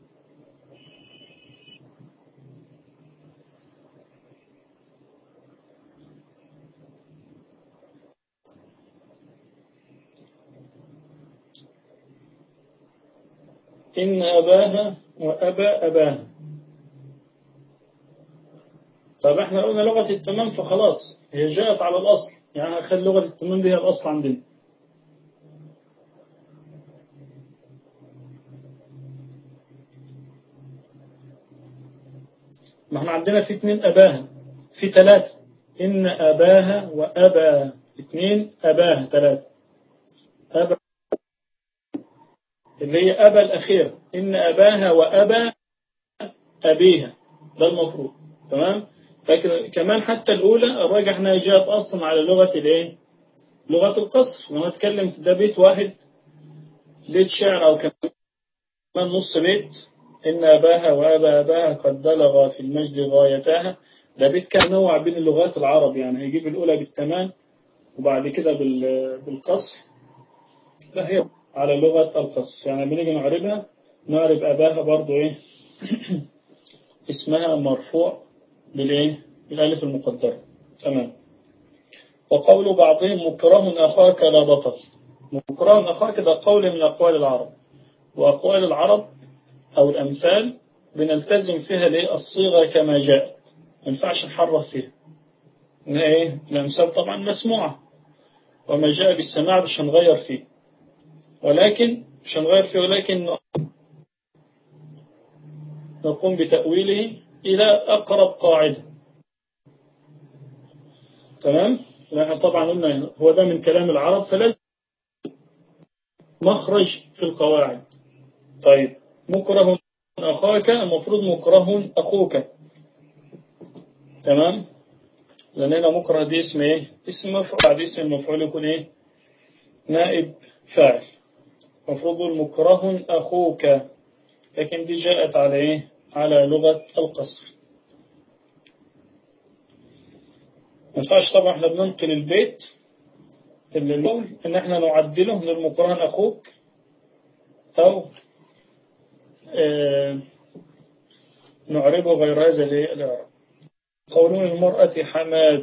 إن أباها وأبا أباها طب احنا قلنا لغة التمام فخلاص هي جاءت على الأصل يعني خلي لغة التمام دي هي الأصل عندنا ما احنا عندنا في اتنين أباها في ثلاثة إن أباها وأبا اتنين أباها ثلاثة اللي هي أبا الأخير إن أباها وأبا أبيها ده المفروض تمام لكن كمان حتى الأولى الراجح أنها جاءت أصلا على لغة الإيه لغة القصر لما نتكلم في ده بيت واحد بيت شعر أو كمان نص بيت إن أباها وأبا أباها قد بلغ في المجد غايتها ده بيت كان نوع بين اللغات العرب يعني هيجيب الأولى بالتمام وبعد كده بالقصر لا هي على لغة القصر يعني بنيجي نعربها نعرب أباها برضو إيه اسمها مرفوع بالإيه بالألف المقدرة تمام وقول بعضهم مكره أخاك لا بطل مكره أخاك ده قول من أقوال العرب وأقوال العرب أو الأمثال بنلتزم فيها ليه الصيغة كما جاءت ما ينفعش نحرف فيها إيه الأمثال طبعا مسموعة وما جاء بالسماع مش هنغير فيه ولكن مش هنغير فيه ولكن نقوم بتأويله إلى أقرب قاعدة تمام لأن طبعا قلنا هو ده من كلام العرب فلازم مخرج في القواعد طيب مكره أخاك المفروض مكره أخوك تمام لأن هنا مكره دي اسم إيه اسم مفعول بعد اسم المفعول يكون إيه نائب فاعل المفروض مكره أخوك لكن دي جاءت على إيه على لغة القصر ما ينفعش طبعا احنا بننقل البيت اللي نقول ان احنا نعدله من المكره اخوك او اه نعربه غير هذا الاعراب قولون المرأة حماة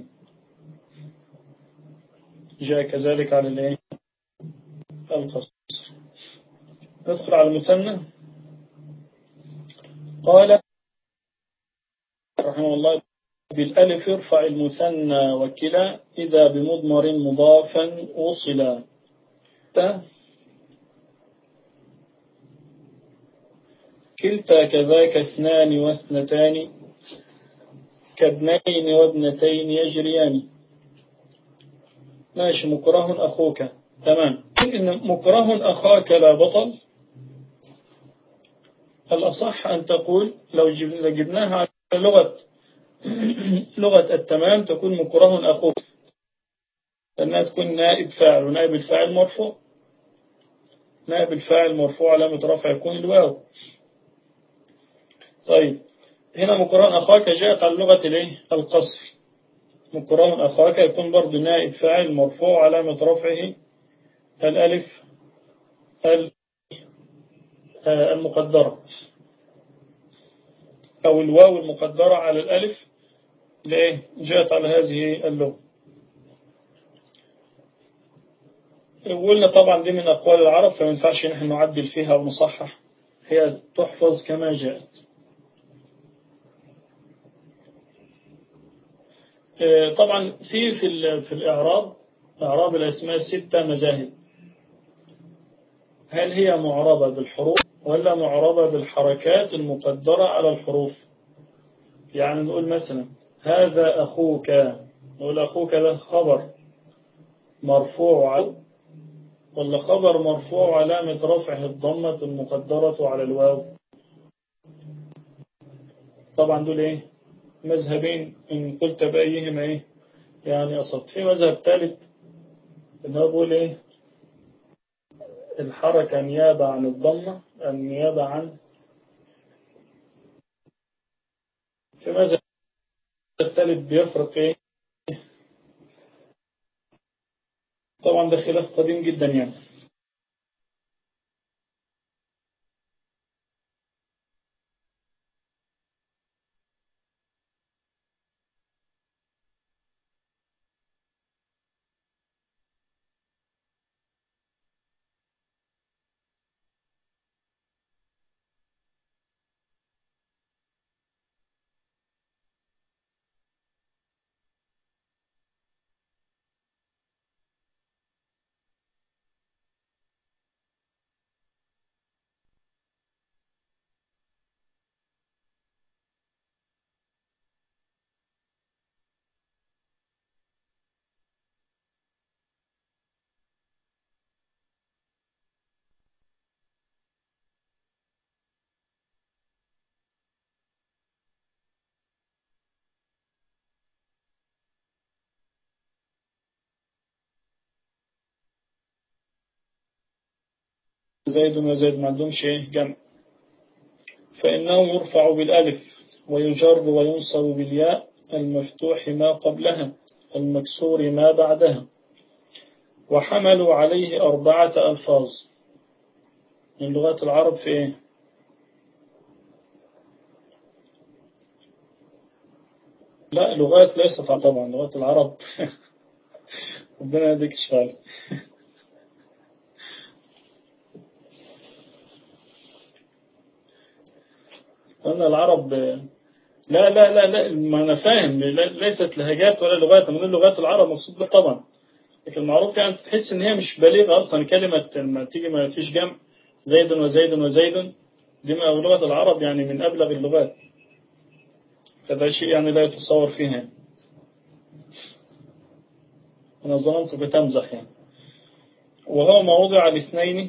جاء كذلك على الايه القصر ندخل على المثنى قال رحمه الله بالألف ارفع المثنى وكلا إذا بمضمر مضافا وصلا كلتا كذاك اثنان واثنتان كابنين وابنتين يجريان ماشي مكره أخوك تمام إن مكره أخاك لا بطل الأصح أن تقول لو جبناها على لغة لغة التمام تكون مكره أخوك لأنها تكون نائب فاعل ونائب الفاعل مرفوع نائب الفاعل مرفوع علامة رفع يكون الواو طيب هنا مكره أخاك جاءت على لغة الايه القصر مكره أخاك يكون برضو نائب فاعل مرفوع علامة رفعه الألف المقدرة أو الواو المقدرة على الألف ليه جاءت على هذه اللغة قلنا طبعا دي من أقوال العرب فما ينفعش نحن نعدل فيها ونصحح هي تحفظ كما جاءت طبعا في في في الإعراب إعراب الأسماء الستة مذاهب هل هي معربة بالحروف ولا معربة بالحركات المقدرة على الحروف يعني نقول مثلا هذا أخوك نقول أخوك ده خبر مرفوع ولا خبر مرفوع علامة رفعه الضمة المقدرة على الواو طبعا دول ايه مذهبين إن قلت بأيهما ايه يعني أصبت في مذهب ثالث إن هو بيقول ايه الحركة نيابة عن الضمة النيابة عن في ماذا الثالث بيفرق ايه طبعا ده خلاف قديم جدا يعني وزيد وزيد ما عندهمش إيه جمع فإنه يرفع بالألف ويجر وينصب بالياء المفتوح ما قبلها المكسور ما بعدها وحملوا عليه أربعة ألفاظ من لغات العرب في إيه؟ لا لغات ليست طبعا لغات العرب ربنا يديك الشفاء قلنا العرب لا لا لا لا ما انا فاهم ليست لهجات ولا لغات من لغات العرب مقصود بها طبعا لكن المعروف يعني تحس ان هي مش بليغه اصلا كلمه لما تيجي ما فيش جمع زيد وزيد وزيد دي لغه العرب يعني من ابلغ اللغات فده شيء يعني لا يتصور فيها انا ظننتك تمزح يعني وهو موضع الاثنين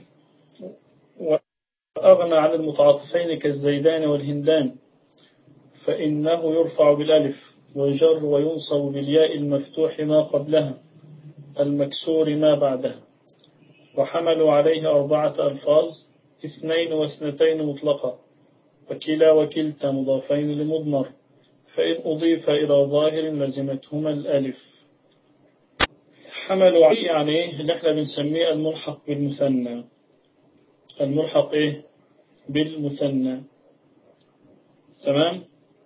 وأغنى عن المتعاطفين كالزيدان والهندان فإنه يرفع بالألف ويجر وينصب بالياء المفتوح ما قبلها المكسور ما بعدها وحملوا عليه أربعة ألفاظ اثنين واثنتين مطلقة وكلا وكلتا مضافين لمضمر فإن أضيف إلى ظاهر لزمتهما الألف حملوا عليه يعني إيه اللي احنا بنسميه الملحق بالمثنى الملحق إيه بالمثنى تمام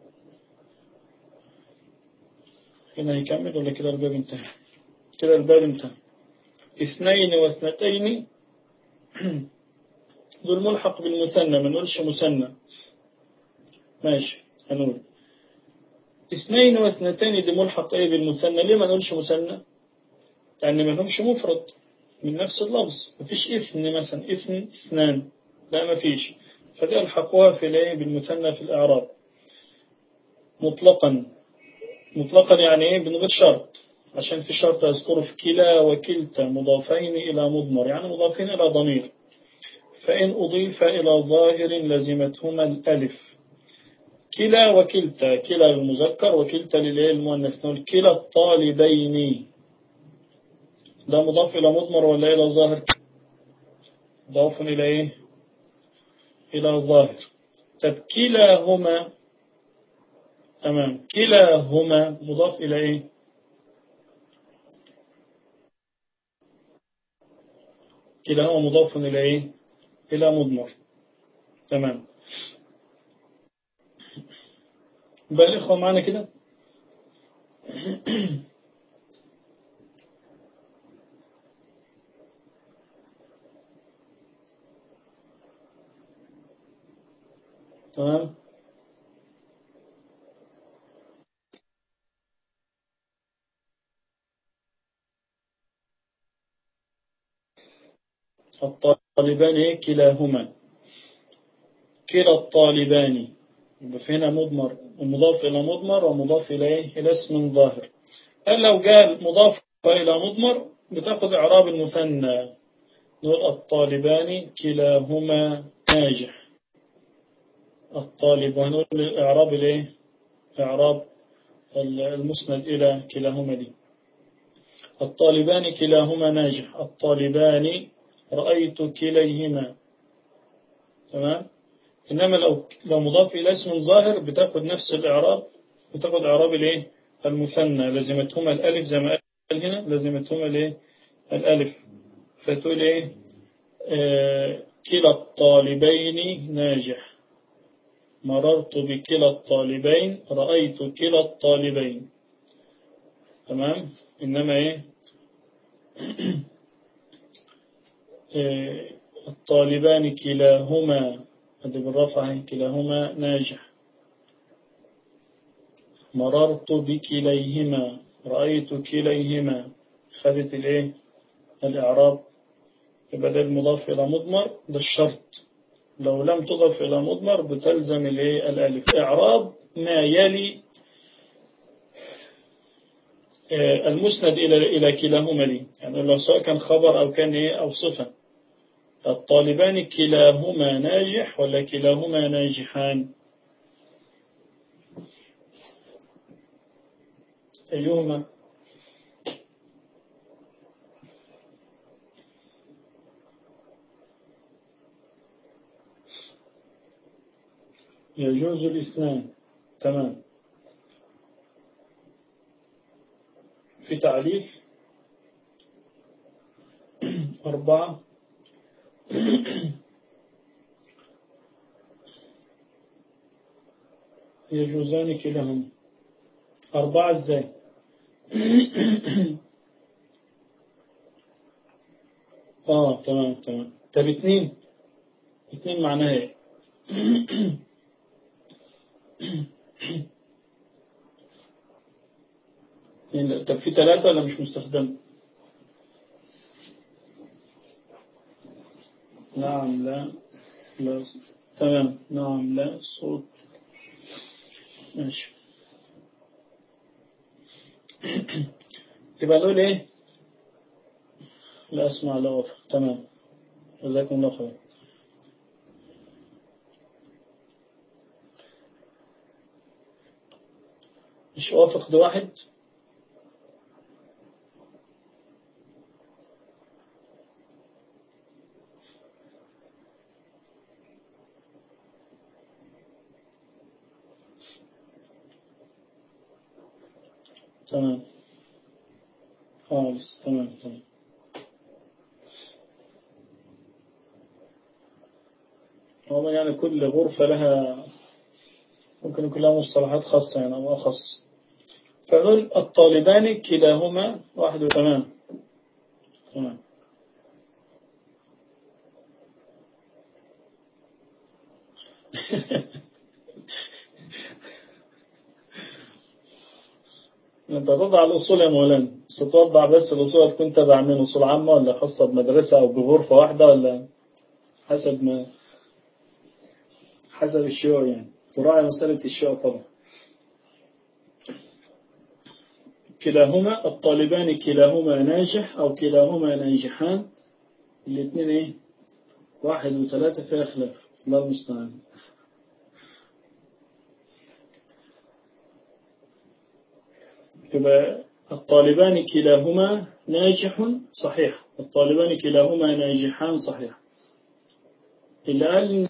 هنا يكمل ولا كده الباب انتهى كده الباب انتهى اثنين واثنتين دول ملحق بالمثنى ما نقولش مثنى ماشي هنقول اثنين واثنتين دي ملحق ايه بالمثنى ليه ما نقولش مثنى يعني ما لهمش مفرد من نفس اللفظ مفيش اثن مثلا اثن اثنان لا مفيش فدي الحقوها في الايه بالمثنى في الاعراب مطلقا مطلقا يعني ايه من غير شرط عشان في شرط أذكره في كلا وكلتا مضافين إلى مضمر يعني مضافين إلى ضمير فإن أضيف إلى ظاهر لزمتهما الألف كلا وكلتا كلا للمذكر وكلتا للمؤنث نقول كلا الطالبين ده مضاف إلى مضمر ولا إلى ظاهر مضاف إلى إيه إلى ظاهر طب كلاهما تمام كلاهما مضاف إلى إيه كلاهما مضاف إلى إيه إلى مضمر تمام بقى الإخوة معنا كده تمام الطالبان كلاهما كلا الطالبان يبقى في هنا مضمر ومضاف إلى مضمر ومضاف إلى إيه؟ إلى اسم ظاهر قال لو قال مضاف إلى مضمر بتاخد إعراب المثنى نقول الطالبان كلاهما ناجح الطالب وهنقول إعراب الإيه؟ إعراب المسند إلى كلاهما دي الطالبان كلاهما ناجح الطالبان رأيت كليهما تمام إنما لو لو مضاف إلى اسم ظاهر بتاخد نفس الإعراب بتاخد إعراب الإيه المثنى لازمتهما الألف زي ما قال هنا لازمتهما الإيه الألف فتقول إيه آه كلا الطالبين ناجح مررت بكلا الطالبين رأيت كلا الطالبين تمام إنما إيه الطالبان كلاهما هذا بالرفع كلاهما ناجح مررت بكليهما رأيت كليهما خدت الايه الإعراب يبقى ده المضاف إلى مضمر ده الشرط لو لم تضف إلى مضمر بتلزم الايه الألف إعراب ما يلي المسند إلى إلى كلاهما دي يعني لو سواء كان خبر أو كان إيه أو صفة الطالبان كلاهما ناجح ولا كلاهما ناجحان أيهما يجوز الاثنان تمام في تعليل أربعة يجوزان كلاهما أربعة ازاي اه تمام تمام طب اتنين اتنين معناها ايه اتنين- طب في ثلاثة ولا مش مستخدم نعم لا لا تمام نعم لا صوت ماشي يبقى نقول ايه لا اسمع لا وافق تمام جزاكم الله خير مش وافق ده واحد تمام خالص تمام تمام هو يعني كل غرفة لها ممكن يكون لها مصطلحات خاصة يعني أو أخص فنقول الطالبان كلاهما واحد وتمام تمام انت تضع الاصول يا مولانا بس توضع بس الاصول تكون تبع من اصول عامه ولا خاصه بمدرسه او بغرفه واحده ولا حسب ما حسب الشيوع يعني تراعي مساله الشيوع طبعا كلاهما الطالبان كلاهما ناجح او كلاهما ناجحان الاثنين ايه واحد وثلاثه فيها خلاف الله المستعان يبقى الطالبان كلاهما ناجح صحيح الطالبان كلاهما ناجحان صحيح اللي قال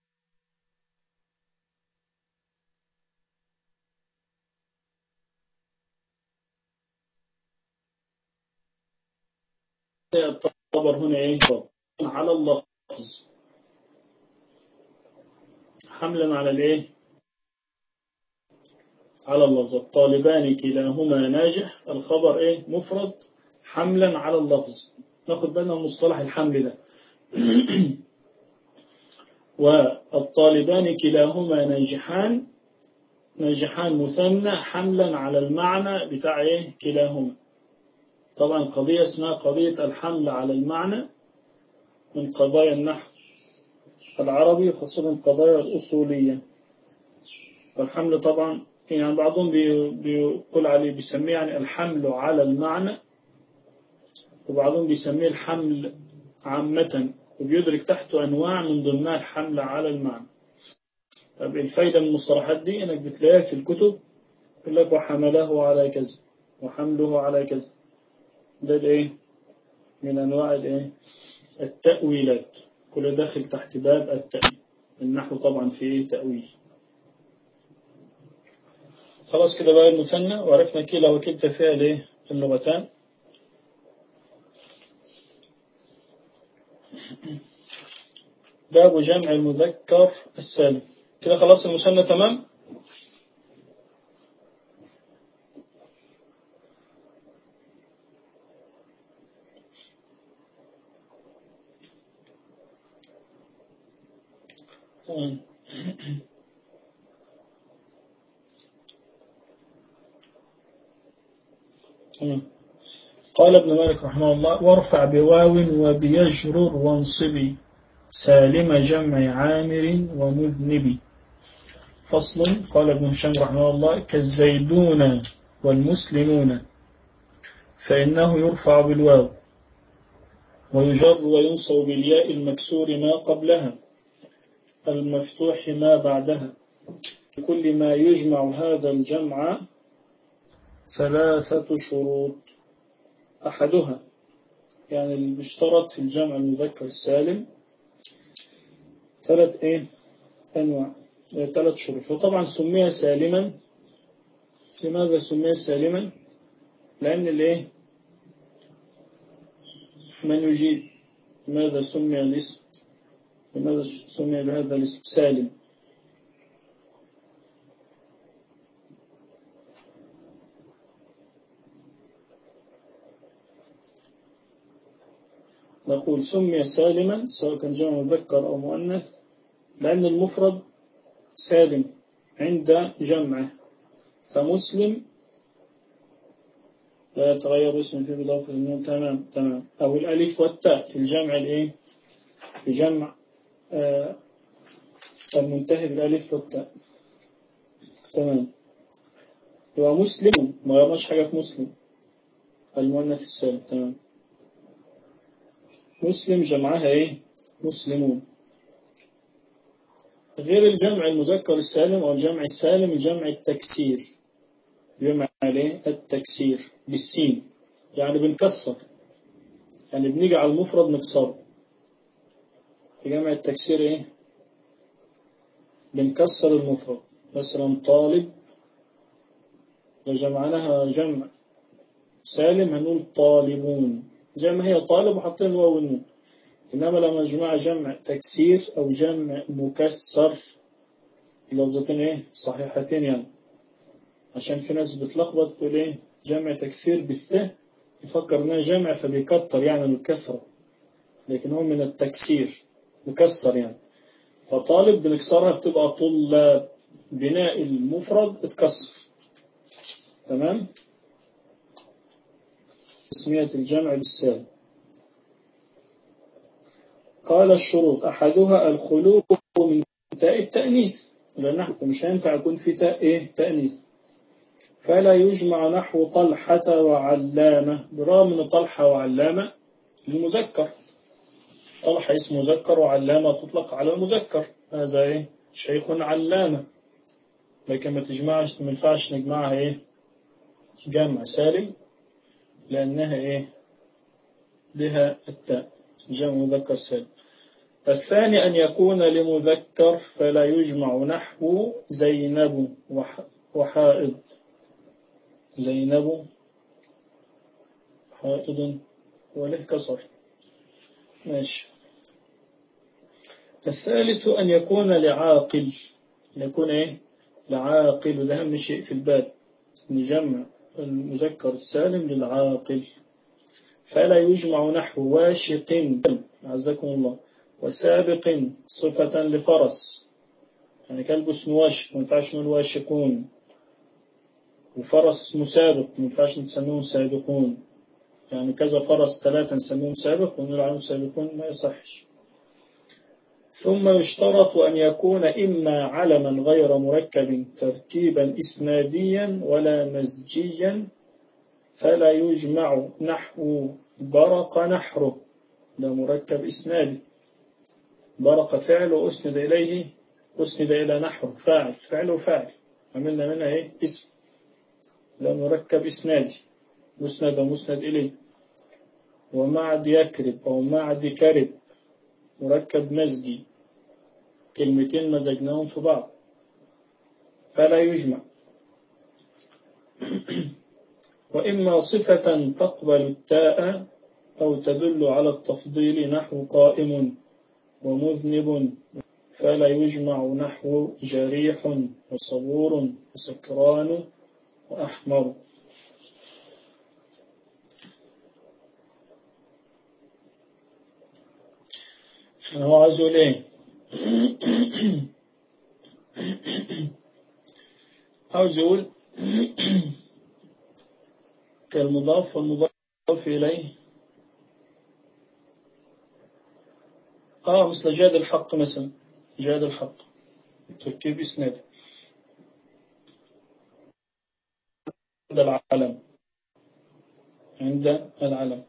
الطبر هنا ايه على اللفظ حملا على الايه على اللفظ الطالبان كلاهما ناجح الخبر ايه مفرد حملا على اللفظ ناخد بالنا من مصطلح الحمل ده والطالبان كلاهما ناجحان ناجحان مثنى حملا على المعنى بتاع ايه كلاهما طبعا قضية اسمها قضية الحمل على المعنى من قضايا النحو العربي خاصة القضايا الأصولية والحمل طبعا يعني بعضهم بي- بيقول عليه بيسميه يعني الحمل على المعنى وبعضهم بيسميه الحمل عامة وبيدرك تحته أنواع من ضمنها الحمل على المعنى طب الفايدة من المصطلحات دي إنك بتلاقيها في الكتب يقول لك وحمله على كذا وحمله على كذا ده الإيه من أنواع الإيه التأويلات كل داخل تحت باب التأويل النحو طبعا فيه تأويل خلاص كده بقى المثنى وعرفنا كلا وكلتا فيها الايه اللغتان باب جمع المذكر السالم كده خلاص المثنى تمام تمام تمام قال ابن مالك رحمه الله وارفع بواو وبيجرر وانصبي سالم جمع عامر ومذنب فصل قال ابن هشام رحمه الله كالزيدون والمسلمون فإنه يرفع بالواو ويجر وينصب بالياء المكسور ما قبلها المفتوح ما بعدها كل ما يجمع هذا الجمع ثلاثة شروط أحدها يعني اللي بيشترط في الجمع المذكر السالم ثلاث إيه أنواع ثلاث شروط وطبعا سمي سالما لماذا سمي سالما لأن الايه من يجيب لماذا سمي الاسم لماذا سمي بهذا الاسم سالم نقول سمي سالما سواء كان جمع مذكر أو مؤنث لأن المفرد سالم عند جمعه فمسلم لا يتغير اسم في بضافة النون تمام تمام أو الألف والتاء في الجمع الإيه في جمع آه المنتهي بالألف والتاء تمام يبقى مسلم ما غيرناش حاجة في مسلم المؤنث السالم تمام مسلم جمعها ايه مسلمون غير الجمع المذكر السالم او الجمع السالم الجمع التكسير جمع عليه التكسير بالسين يعني بنكسر يعني بنيجي على المفرد نكسره في جمع التكسير ايه بنكسر المفرد مثلا طالب لو جمعناها جمع سالم هنقول طالبون زي ما هي طالب وحاطين الواو والنون إنما لما نجمع جمع تكسير أو جمع مكسر لفظتين إيه صحيحتين يعني عشان في ناس بتلخبط تقول إيه جمع تكسير بالثاء يفكر إنها جمع فبيكتر يعني الكثرة لكن هو من التكسير مكسر يعني فطالب بنكسرها بتبقى طلاب بناء المفرد اتكسر تمام تسمية الجمع بالسالم قال الشروط أحدها الخلو من تاء التأنيث لأن نحو مش هينفع يكون في تاء إيه تأنيث فلا يجمع نحو طلحة وعلامة برغم من طلحة وعلامة المذكر طلحة اسم مذكر وعلامة تطلق على المذكر هذا إيه شيخ علامة لكن ما تجمعش ما ينفعش نجمعها إيه جمع سالم لأنها إيه بها التاء جمع مذكر سالم الثاني أن يكون لمذكر فلا يجمع نحو زينب وحائض زينب حائض وله كسر ماشي الثالث أن يكون لعاقل يكون إيه لعاقل وده أهم شيء في الباب نجمع المذكر السالم للعاقل فلا يجمع نحو واشق عزكم الله وسابق صفة لفرس يعني كلب اسمه واشق ما ينفعش نقول واشقون وفرس مسابق ما ينفعش نسميهم سابقون يعني كذا فرس ثلاثة نسميهم سابق ونقول عنهم سابقون ما يصحش ثم يشترط أن يكون إما علما غير مركب تركيبا إسناديا ولا مزجيا فلا يجمع نحو برق نحره ده مركب إسنادي برق فعل وأسند إليه أسند إلى نحره فاعل فعل وفاعل عملنا منها إيه اسم ده مركب إسنادي مسند ومسند إليه ومعد يكرب أو معد كرب مركب مزجي كلمتين مزجناهم في بعض فلا يجمع وإما صفة تقبل التاء أو تدل على التفضيل نحو قائم ومذنب فلا يجمع نحو جريح وصبور وسكران وأحمر هو عايز يقول ايه عاوز يقول كالمضاف والمضاف إليه اه مثل جاد الحق مثلا جاد الحق تركيب إسناد عند العلم عند العلم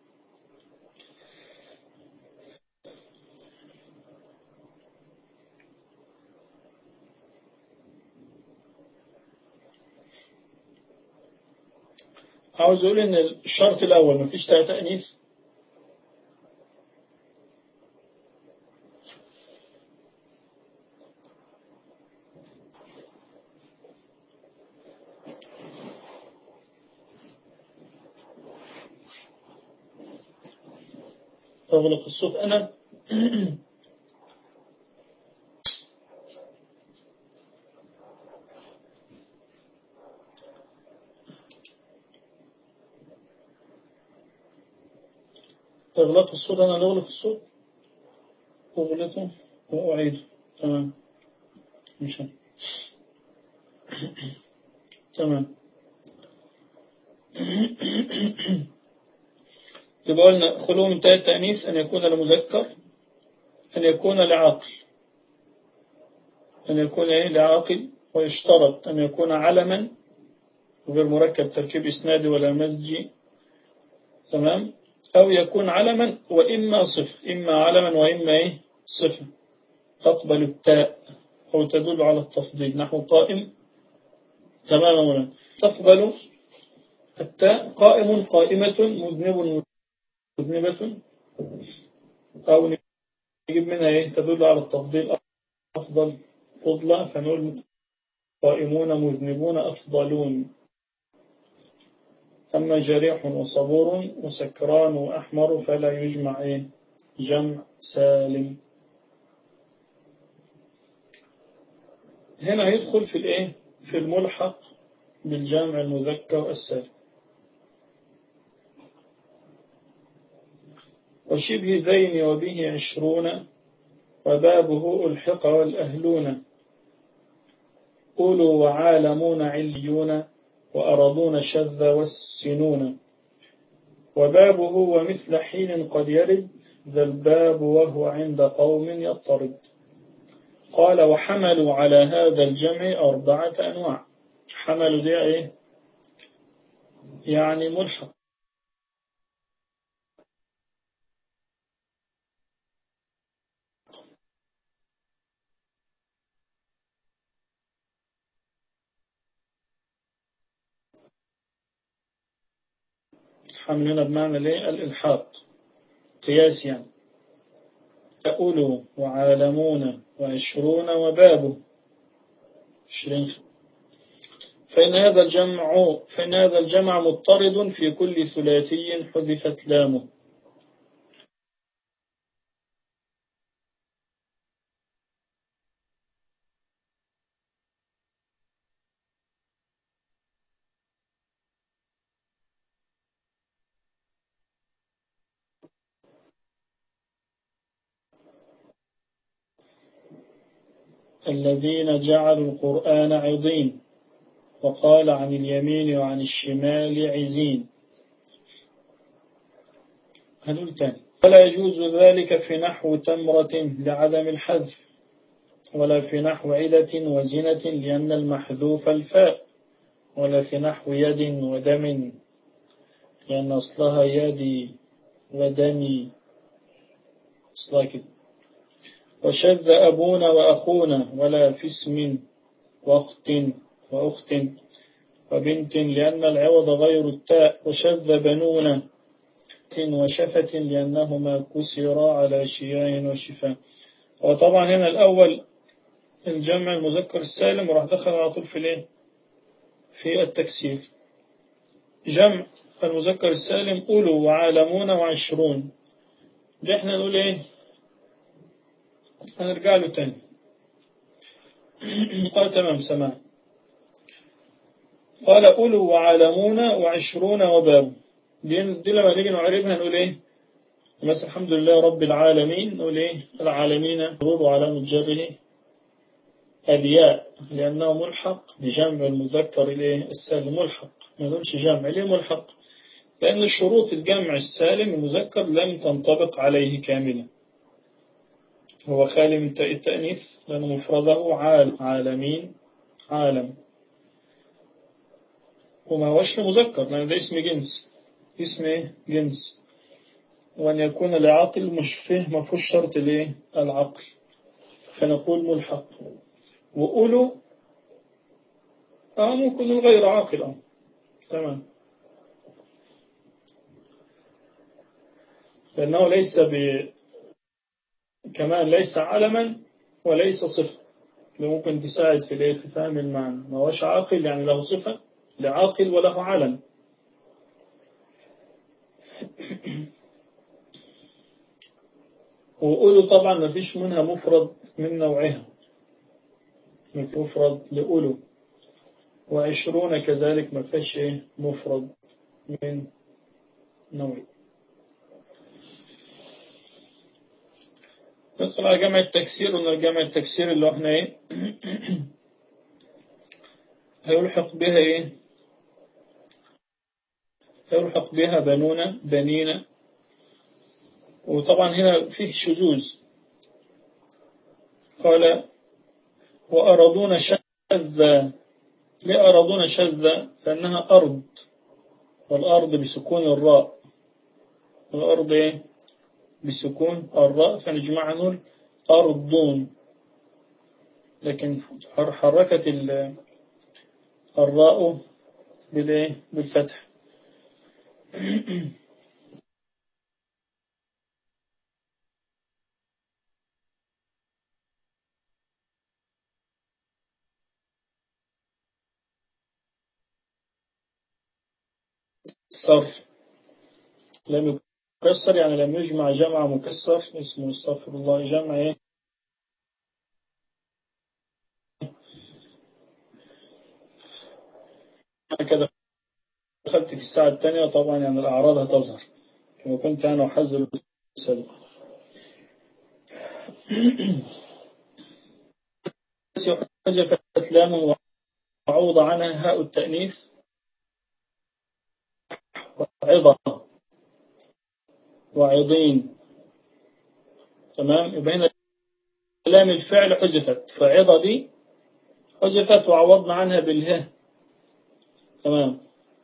عاوز اقول ان الشرط الاول مفيش تاء تانيث أغلق الصوت أنا أغلق الصوت أنا نغلق الصوت أغلقه وأعيده تمام مش تمام يبقى قلنا خلو من تاء التأنيث أن يكون لمذكر أن يكون لعاقل أن يكون إيه لعاقل ويشترط أن يكون علما غير مركب تركيب إسنادي ولا مزجي تمام أو يكون علما وإما صفة إما علما وإما إيه صفة تقبل التاء أو تدل على التفضيل نحو قائم تماما تقبل التاء قائم قائمة مذنب مذنبة أو نجيب منها إيه تدل على التفضيل أفضل فضلا فنقول قائمون مذنبون أفضلون أما جريح وصبور وسكران وأحمر فلا يجمع إيه جمع سالم هنا يدخل في الإيه في الملحق بالجامع المذكر السالم وشبه ذين وبه عشرون وبابه ألحق والأهلون أولو وعالمون عليون وأرضون شذ والسنون وبابه ومثل حين قد يرد ذا الباب وهو عند قوم يضطرد قال وحملوا على هذا الجمع أربعة أنواع حملوا دي إيه يعني ملحق حملنا بمعنى ليه الإلحاق قياس يعني أولو وعالمون وعشرون وبابه عشرين فإن هذا الجمع فإن هذا الجمع مضطرد في كل ثلاثي حذفت لامه الذين جعلوا القرآن عظيم وقال عن اليمين وعن الشمال عزين هنقول تاني ولا يجوز ذلك في نحو تمرة لعدم الحذف ولا في نحو عدة وزنة لأن المحذوف الفاء ولا في نحو يد ودم لأن أصلها يدي ودمي أصلها كده وشذ أبونا وأخونا ولا في اسم وأخت وأخت وبنت لأن العوض غير التاء وشذ بنونا وشفة لأنهما كسرا على شياه وشفاء وطبعا هنا الأول الجمع المذكر السالم وراح دخل على طول في الايه في التكسير جمع المذكر السالم أولو وعالمون وعشرون ده احنا نقول ايه هنرجع له تاني قال تمام سماع قال أولو وعالمون وعشرون وباب دي, دي لما نيجي نعربها نقول ايه بس الحمد لله رب العالمين نقول ايه العالمين ضروب علامة جره الياء لأنه ملحق بجمع المذكر الايه السالم ملحق ما نقولش جمع ليه ملحق لأن شروط الجمع السالم المذكر لم تنطبق عليه كاملا هو خالي من تاء التأنيث لأن مفرده عالم عالمين عالم وما هوش مذكر لأن ده اسم جنس اسم ايه جنس وأن يكون لعاقل مش فيه ما فيهوش شرط الايه العقل فنقول ملحق وأولو آه ممكن الغير عاقل آه تمام لأنه ليس ب كمان ليس علما وليس صفة ممكن تساعد في الايه في فهم المعنى ما هوش عاقل يعني له صفة لعاقل وله علم وأولو طبعا ما فيش منها مفرد من نوعها ما في مفرد لأولو وعشرون كذلك ما فيش إيه مفرد من نوعه ندخل على جمع التكسير قلنا جمع التكسير اللي احنا ايه هيلحق بها ايه هيلحق بها بنون بنين وطبعا هنا فيه شذوذ قال وأرادون شذا ليه أرادون شذا لأنها أرض والأرض بسكون الراء الأرض إيه؟ بسكون الراء فنجمع نقول أرضون لكن حركت الراء بالإيه؟ بالفتح صرف لم يكسر يعني لم يجمع جمع مكسر اسمه استغفر الله جمع ايه كده دخلت في الساعة الثانية طبعا يعني الأعراض هتظهر وكنت أنا أحذر سابقا حذفت لام وعوض عنها هاء التأنيث وعظة وعظين تمام يبقى هنا لام الفعل حذفت فعظة دي حذفت وعوضنا عنها بالها تمام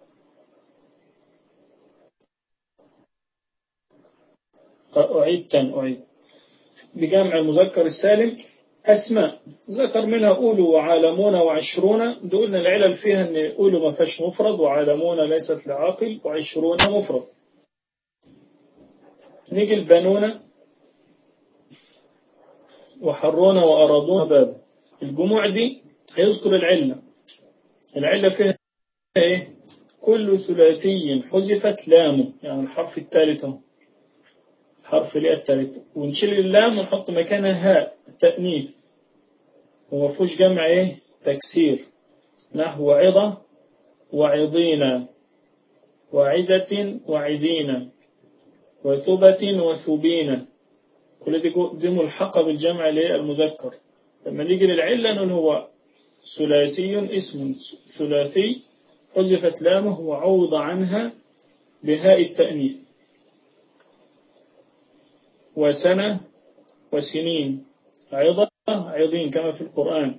أعيد تاني أعيد بجمع المذكر السالم أسماء ذكر منها أولو وعالمون وعشرون دولنا العلل فيها أن أولو ما فيش مفرد وعالمون ليست لعاقل وعشرون مفرد نيجي البنون وحرون وأرادون باب الجموع دي هيذكر العلة العلة فيها إيه كل ثلاثي حذفت لامه يعني الحرف الثالث اهو حرف الياء الثالث ونشيل اللام ونحط مكانها هاء تأنيث وما فيهوش جمع ايه تكسير نحو عظة وعظينا وعزة وعزينا وثبة وثبينا كل دي, دي ملحقة بالجمع المذكر لما نيجي للعلة نقول هو ثلاثي اسم ثلاثي حذفت لامه وعوض عنها بهاء التأنيث وسنة وسنين عظة عظين كما في القرآن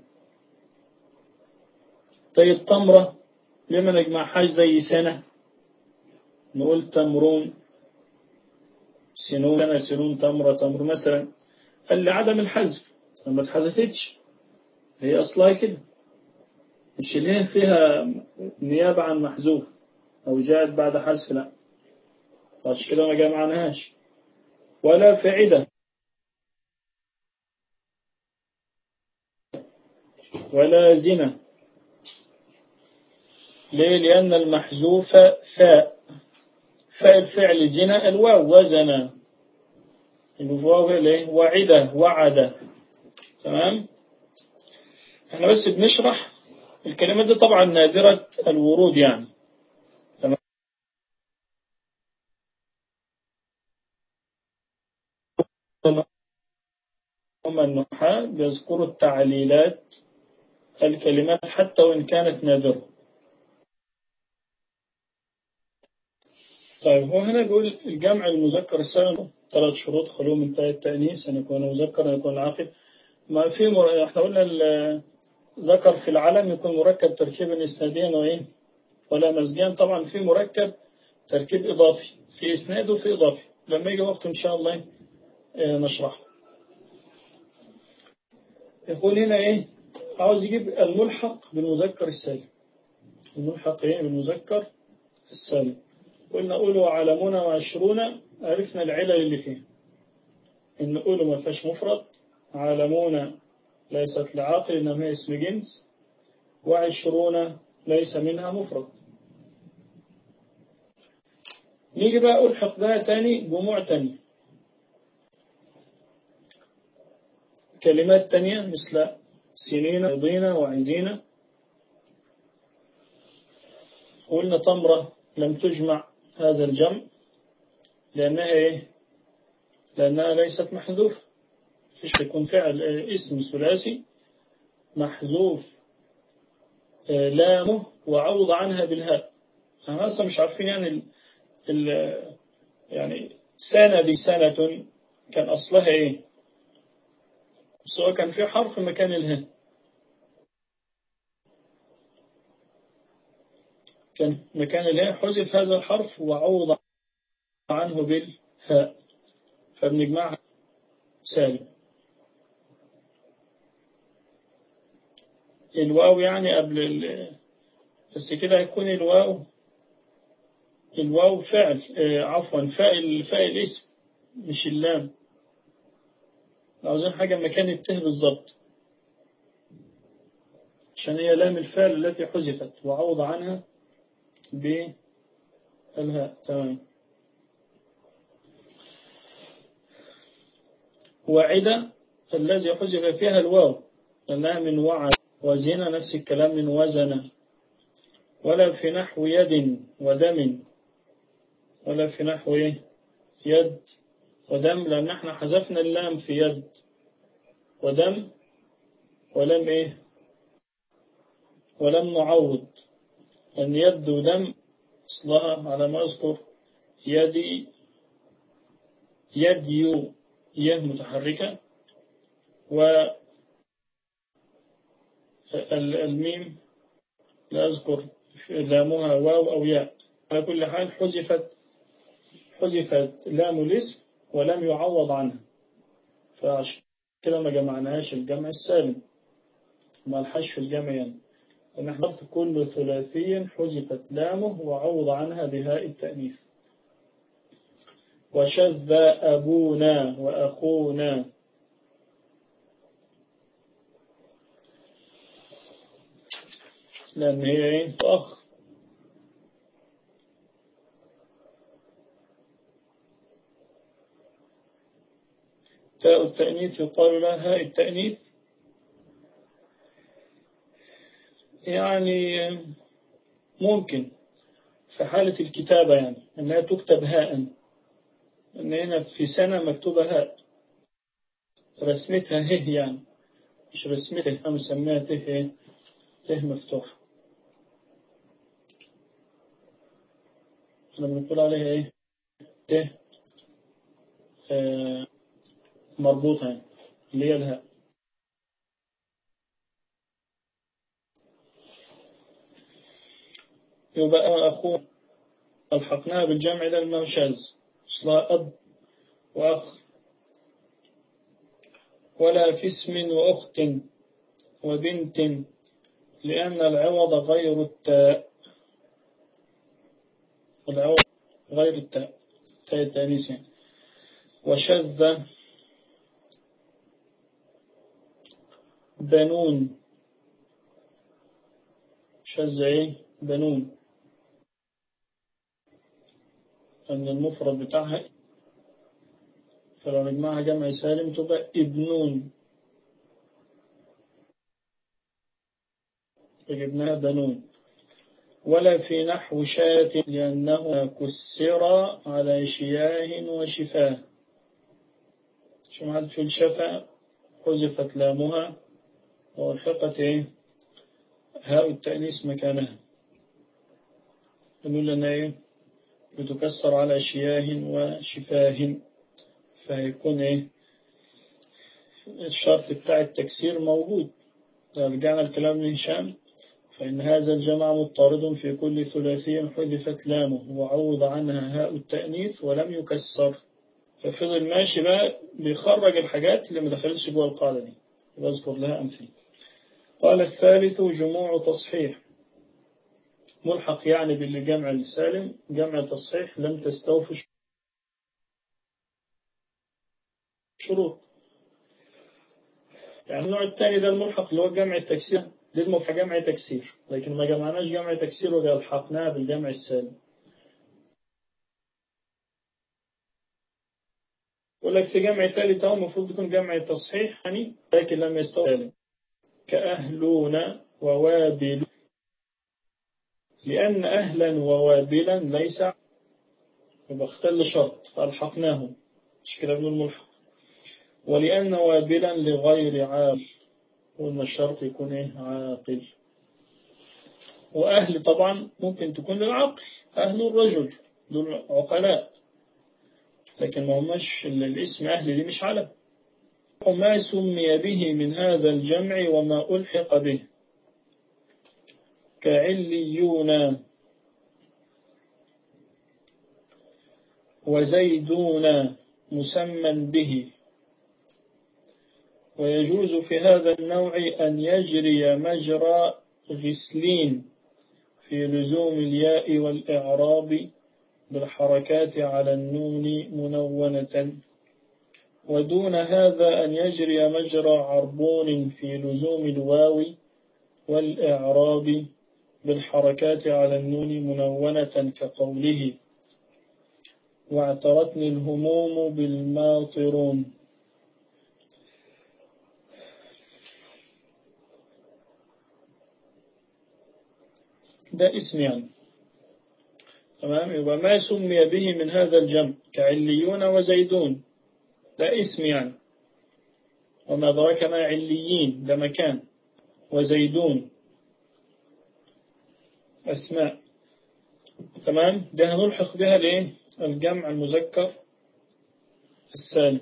طيب تمرة لما نجمع حاجة زي سنة نقول تمرون سنون سنة سنون تمرة تمر مثلا قال لي عدم الحذف ما اتحذفتش هي أصلها كده مش اللي هي فيها نيابة عن محذوف أو جاءت بعد حذف لا عشان كده ما جمعناهاش ولا فعدة ولا زنا ليه لأن المحذوف فاء فاء الفعل زنا الواو وزنا الواو ليه وعدة وعد تمام احنا بس بنشرح الكلمات دي طبعا نادرة الورود يعني تمام هم النحاة بيذكروا التعليلات الكلمات حتى وإن كانت نادرة طيب هو هنا بيقول الجمع المذكر السالم ثلاث شروط خلو من تاء التأنيث أن يكون مذكر أن يكون عاقل ما في مر... احنا قلنا ذكر في العلم يكون مركب تركيبا اسناديا وايه ولا مزجيا طبعا في مركب تركيب اضافي في اسناد وفي اضافي لما يجي وقت ان شاء الله نشرحه يقول هنا ايه عاوز يجيب الملحق بالمذكر السالم الملحق ايه بالمذكر السالم قلنا قولوا علمون وعشرون عرفنا العلل اللي فيه ان قولوا ما فيهاش مفرد عالمون ليست لعاقل إنما هي اسم جنس وعشرون ليس منها مفرد نيجي بقى ألحق بها تاني جموع تاني كلمات تانية مثل سنين رضين وعزين قلنا تمرة لم تجمع هذا الجمع لأنها إيه؟ لأنها ليست محذوفة فيش يكون فعل اسم ثلاثي محذوف لامه وعوض عنها بالهاء احنا اصلا مش عارفين يعني ال ال يعني سنة دي سنة كان أصلها إيه سواء كان في حرف مكان الهاء كان مكان الهاء حذف هذا الحرف وعوض عنه بالهاء فبنجمعها سالم الواو يعني قبل ال... بس كده هيكون الواو الواو فعل آه عفوا فاعل فاعل اسم مش اللام عاوزين حاجة مكان الته بالظبط عشان هي لام الفعل التي حذفت وعوض عنها بالهاء تمام وعدة الذي حذف فيها الواو لأنها من وعد وزن نفس الكلام من وزن ولا في نحو يد ودم ولا في نحو يد ودم لأن احنا حذفنا اللام في يد ودم ولم ايه ولم نعوض أن يد ودم أصلها على ما أذكر يدي يد يو يه متحركة و الميم لا أذكر لامها واو أو ياء على كل حال حذفت حذفت لام الاسم ولم يعوض عنها فعشان كده ما جمعناهاش الجمع السالم ما الحش في الجمع يعني ونحن كل ثلاثي حذفت لامه وعوض عنها بهاء التأنيث وشذ أبونا وأخونا لأن هي إيه أخ تاء التأنيث يقال لها هاء التأنيث يعني ممكن في حالة الكتابة يعني أنها تكتب هاء أن هنا في سنة مكتوبة هاء رسمتها هه يعني مش رسمتها أنا مسميها ته ته مفتوح احنا بنقول عليها ايه ته آه مربوطة يعني اللي هي الهاء يبقى أخوه ألحقناها بالجمع لأنه شاذ أصلها أب وأخ ولا في اسم وأخت وبنت لأن العوض غير التاء العوض غير التاء تاء التانيث يعني وشذ بنون شذ ايه بنون أن المفرد بتاعها فلو نجمعها جمع سالم تبقى ابنون فجبناها بنون ولا في نحو شاة لأنه كسر على شياه وشفاه شو ما حد تقول شفا حذفت لامها والحقت ايه هاء التأنيث مكانها نقول لنا ايه بتكسر على شياه وشفاه فهيكون ايه الشرط بتاع التكسير موجود رجعنا الكلام لهشام فإن هذا الجمع مضطرد في كل ثلاثي حذفت لامه وعوض عنها هاء التأنيث ولم يكسر ففضل ماشي بقى بيخرج الحاجات اللي ما دخلتش جوه القاعدة دي بذكر لها أمثلة قال الثالث جموع تصحيح ملحق يعني بالجمع السالم جمع تصحيح لم تستوفي شروط يعني النوع الثاني ده الملحق اللي هو جمع التكسير دي المفروض جمع تكسير لكن ما جمعناش جمع تكسير وألحقناه بالجمع السالم يقول لك في جمع تالت أهو المفروض يكون جمع تصحيح يعني لكن لم يستوعب كأهلون ووابل لأن أهلا ووابلا ليس يبقى اختل شرط فألحقناه مش كده بنقول ملحق ولأن وابلا لغير عاقل قلنا الشرط يكون ايه عاقل وأهل طبعا ممكن تكون للعقل أهل الرجل دول عقلاء لكن ما هماش الاسم أهل دي مش علم وما سمي به من هذا الجمع وما ألحق به كعليون وزيدون مسمى به ويجوز في هذا النوع أن يجري مجرى غسلين في لزوم الياء والإعراب بالحركات على النون منونة ودون هذا أن يجري مجرى عربون في لزوم الواو والإعراب بالحركات على النون منونة كقوله واعترتني الهموم بالماطرون ده اسم يعني تمام يبقى ما سمي به من هذا الجمع كعليون وزيدون ده اسم يعني وما أدراك ما عليين ده مكان وزيدون أسماء تمام ده هنلحق بها لإيه الجمع المذكر السالم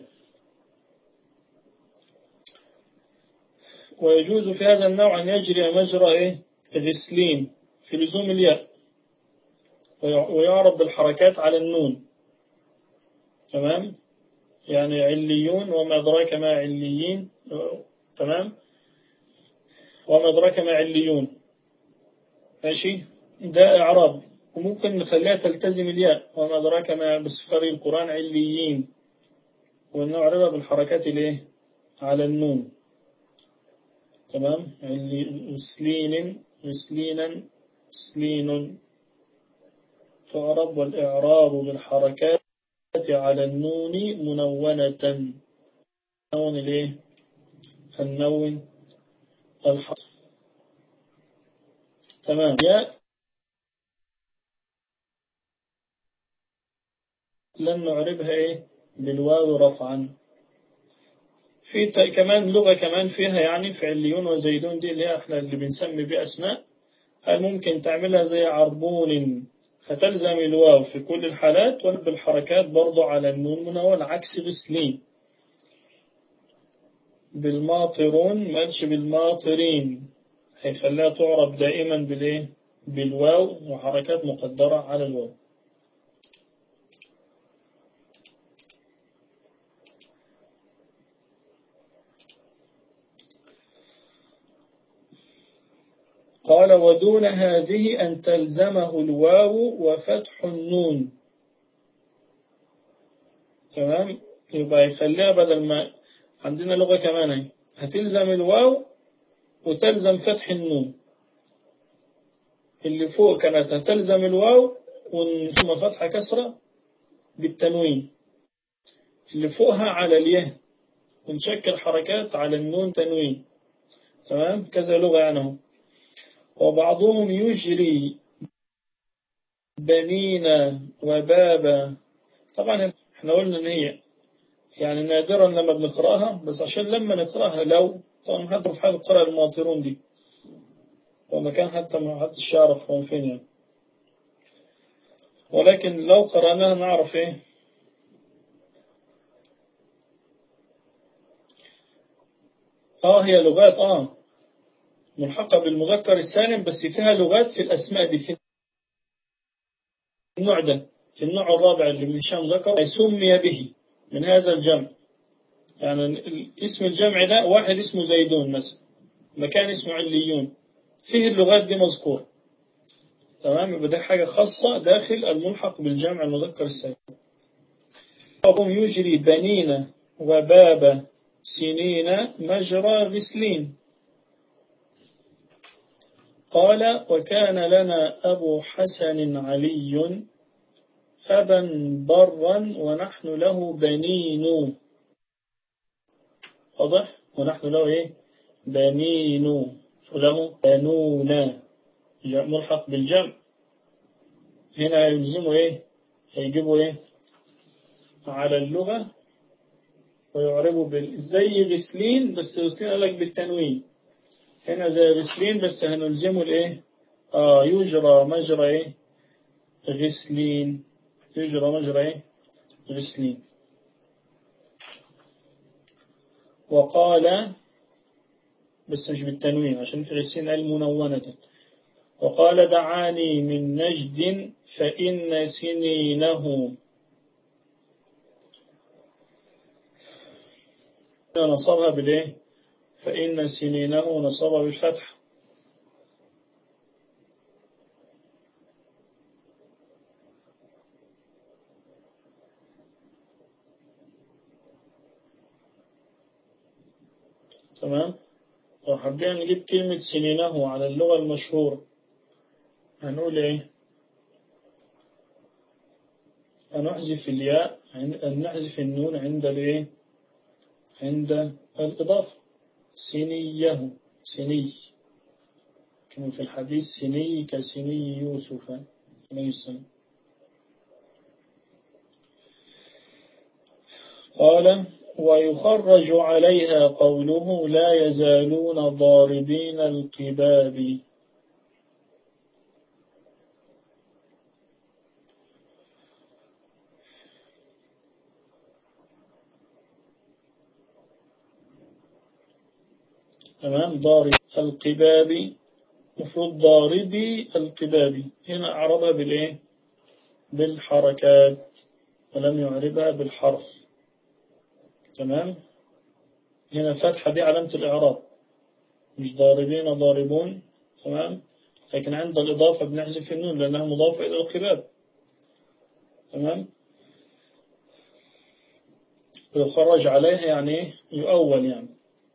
ويجوز في هذا النوع أن يجري مجرى إيه غسلين في لزوم الياء ويعرب بالحركات على النون تمام يعني عليون وما أدراك ما عليين تمام وما أدراك ما عليون ماشي ده إعراب وممكن نخليها تلتزم الياء وما أدراك ما بصفر القرآن عليين ونعربها بالحركات الايه على النون تمام علي مسلين مسلينا مسلين تعرب والإعراب بالحركات على النون منونة نون الايه النون الحرف تمام ياء لن نعربها ايه بالواو رفعا في كمان لغة كمان فيها يعني فعليون وزيدون دي اللي احنا اللي بنسمي بأسماء هل ممكن تعملها زي عربون هتلزم الواو في كل الحالات بالحركات برضو على النون منون عكس غسلين بالماطرون ما قالش بالماطرين هيخليها تعرب دائما بالايه بالواو وحركات مقدرة على الواو قال ودون هذه أن تلزمه الواو وفتح النون تمام يبقى يخليها بدل ما عندنا لغة كمان هي هتلزم الواو وتلزم فتح النون اللي فوق كانت هتلزم الواو ثم فتحة كسرة بالتنوين اللي فوقها على اليه ونشكل حركات على النون تنوين تمام كذا لغة يعني اهو وبعضهم يجري بنينا وبابا طبعا احنا قلنا ان هي يعني نادرا لما بنقراها بس عشان لما نقراها لو طبعا حد في حاجه قرأ الماطرون دي ومكان حتى ما حدش يعرف هم فين يعني ولكن لو قرأناها نعرف ايه اه هي لغات اه ملحقة بالمذكر السالم بس فيها لغات في الأسماء دي في النوع ده في النوع الرابع اللي من هشام ذكر سمي به من هذا الجمع يعني اسم الجمع ده واحد اسمه زيدون مثلا مكان اسمه عليون فيه اللغات دي مذكورة تمام يبقى ده حاجة خاصة داخل الملحق بالجمع المذكر السالم وهم يجري بنين وباب سنين مجرى غسلين قال وكان لنا أبو حسن علي أبا برا ونحن له بنين واضح ونحن له إيه بنين وله بنون ملحق بالجمع هنا يلزموا إيه هيجيبوا إيه على اللغة ويعربوا بال... زي غسلين بس غسلين قال لك بالتنوين هنا زي غسلين بس هنلزمه الايه اه يجرى مجرى ايه غسلين يجرى مجرى ايه غسلين وقال بس مش بالتنوين عشان في غسلين قال منونة وقال دعاني من نجد فإن سنينه نصبها بالايه فإن سنينه نصبها بالفتح تمام لو حبينا نجيب كلمة سنينه على اللغة المشهورة هنقول ايه هنحذف الياء نحذف النون عند الايه عند الإضافة سنيه سني كما في الحديث سني كسني يوسف عليه السلام قال ويخرج عليها قوله لا يزالون ضاربين القباب تمام ضارب القباب مفروض ضاربي القباب هنا أعربها بالإيه بالحركات ولم يعربها بالحرف تمام هنا فتحة دي علامة الإعراب مش ضاربين ضاربون تمام لكن عند الإضافة بنحذف النون لأنها مضافة إلى القباب تمام ويخرج عليها يعني يؤول يعني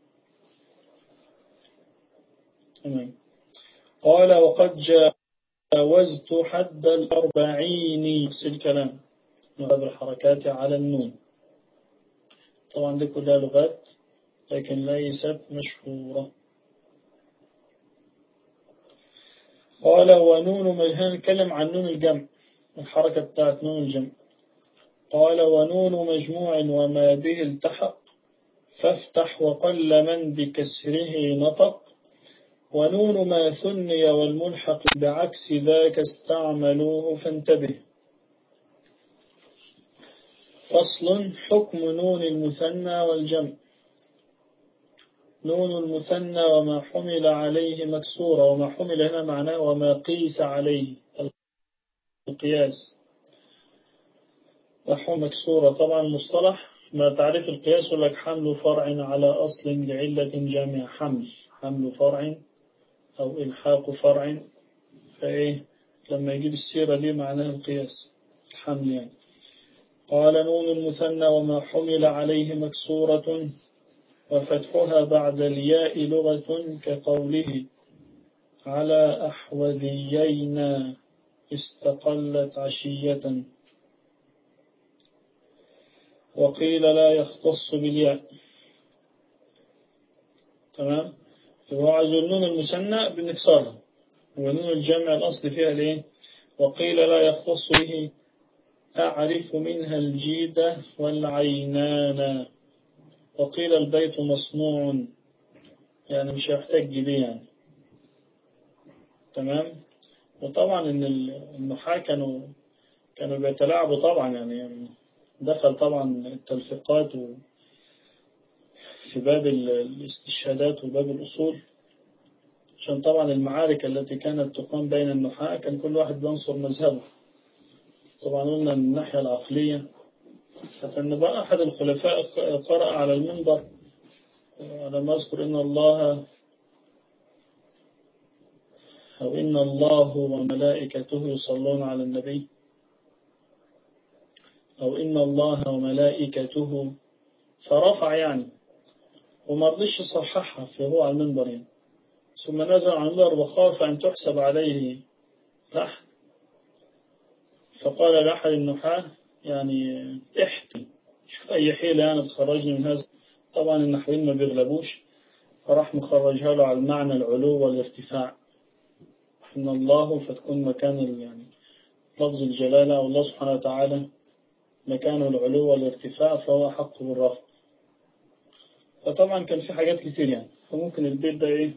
تمام قال وقد جاوزت حد الأربعين نفس الكلام باب الحركات على النون طبعا دي كلها لغات لكن ليست مشهورة قال ونون هنا نتكلم عن نون الجمع الحركة بتاعت نون الجمع قال ونون مجموع وما به التحق فافتح وقل من بكسره نطق ونون ما ثني والملحق بعكس ذاك استعملوه فانتبه فصل حكم نون المثنى والجمع نون المثنى وما حمل عليه مكسورة وما حمل هنا معناه وما قيس عليه القياس وحم مكسورة طبعا مصطلح ما تعريف القياس لك حمل فرع على أصل لعلة جامعة حمل حمل فرع أو إلحاق فرع فإيه لما يجيب السيرة دي معناها القياس الحمل يعني قال نون المثنى وما حمل عليه مكسورة وفتحها بعد الياء لغة كقوله على أحوذيين استقلت عشية وقيل لا يختص بالياء تمام هو عايز النون المثنى بنكسرها ونون الجمع الأصل فيها ليه وقيل لا يختص به أعرف منها الجيدة والعينان وقيل البيت مصنوع يعني مش هيحتاج بيه يعني تمام وطبعا ان النحاة كانوا كانوا بيتلاعبوا طبعا يعني دخل طبعا التلفيقات في باب الاستشهادات وباب الأصول عشان طبعا المعارك التي كانت تقام بين النحاة كان كل واحد بينصر مذهبه طبعا قلنا من الناحية العقلية فكان بقى أحد الخلفاء قرأ على المنبر على ما أذكر إن الله أو إن الله وملائكته يصلون على النبي أو إن الله وملائكته فرفع يعني وما رضيش يصححها فهو على المنبر يعني ثم نزل على المنبر وخاف أن تحسب عليه لحن فقال لأحد النحاة يعني احتي شوف أي حيلة يعني تخرجني من هذا طبعا النحويين ما بيغلبوش فراح مخرجها له على المعنى العلو والارتفاع إن الله فتكون مكان يعني لفظ الجلالة والله سبحانه وتعالى مكانه العلو والارتفاع فهو حق بالرفع فطبعا كان في حاجات كتير يعني فممكن البيت ده ايه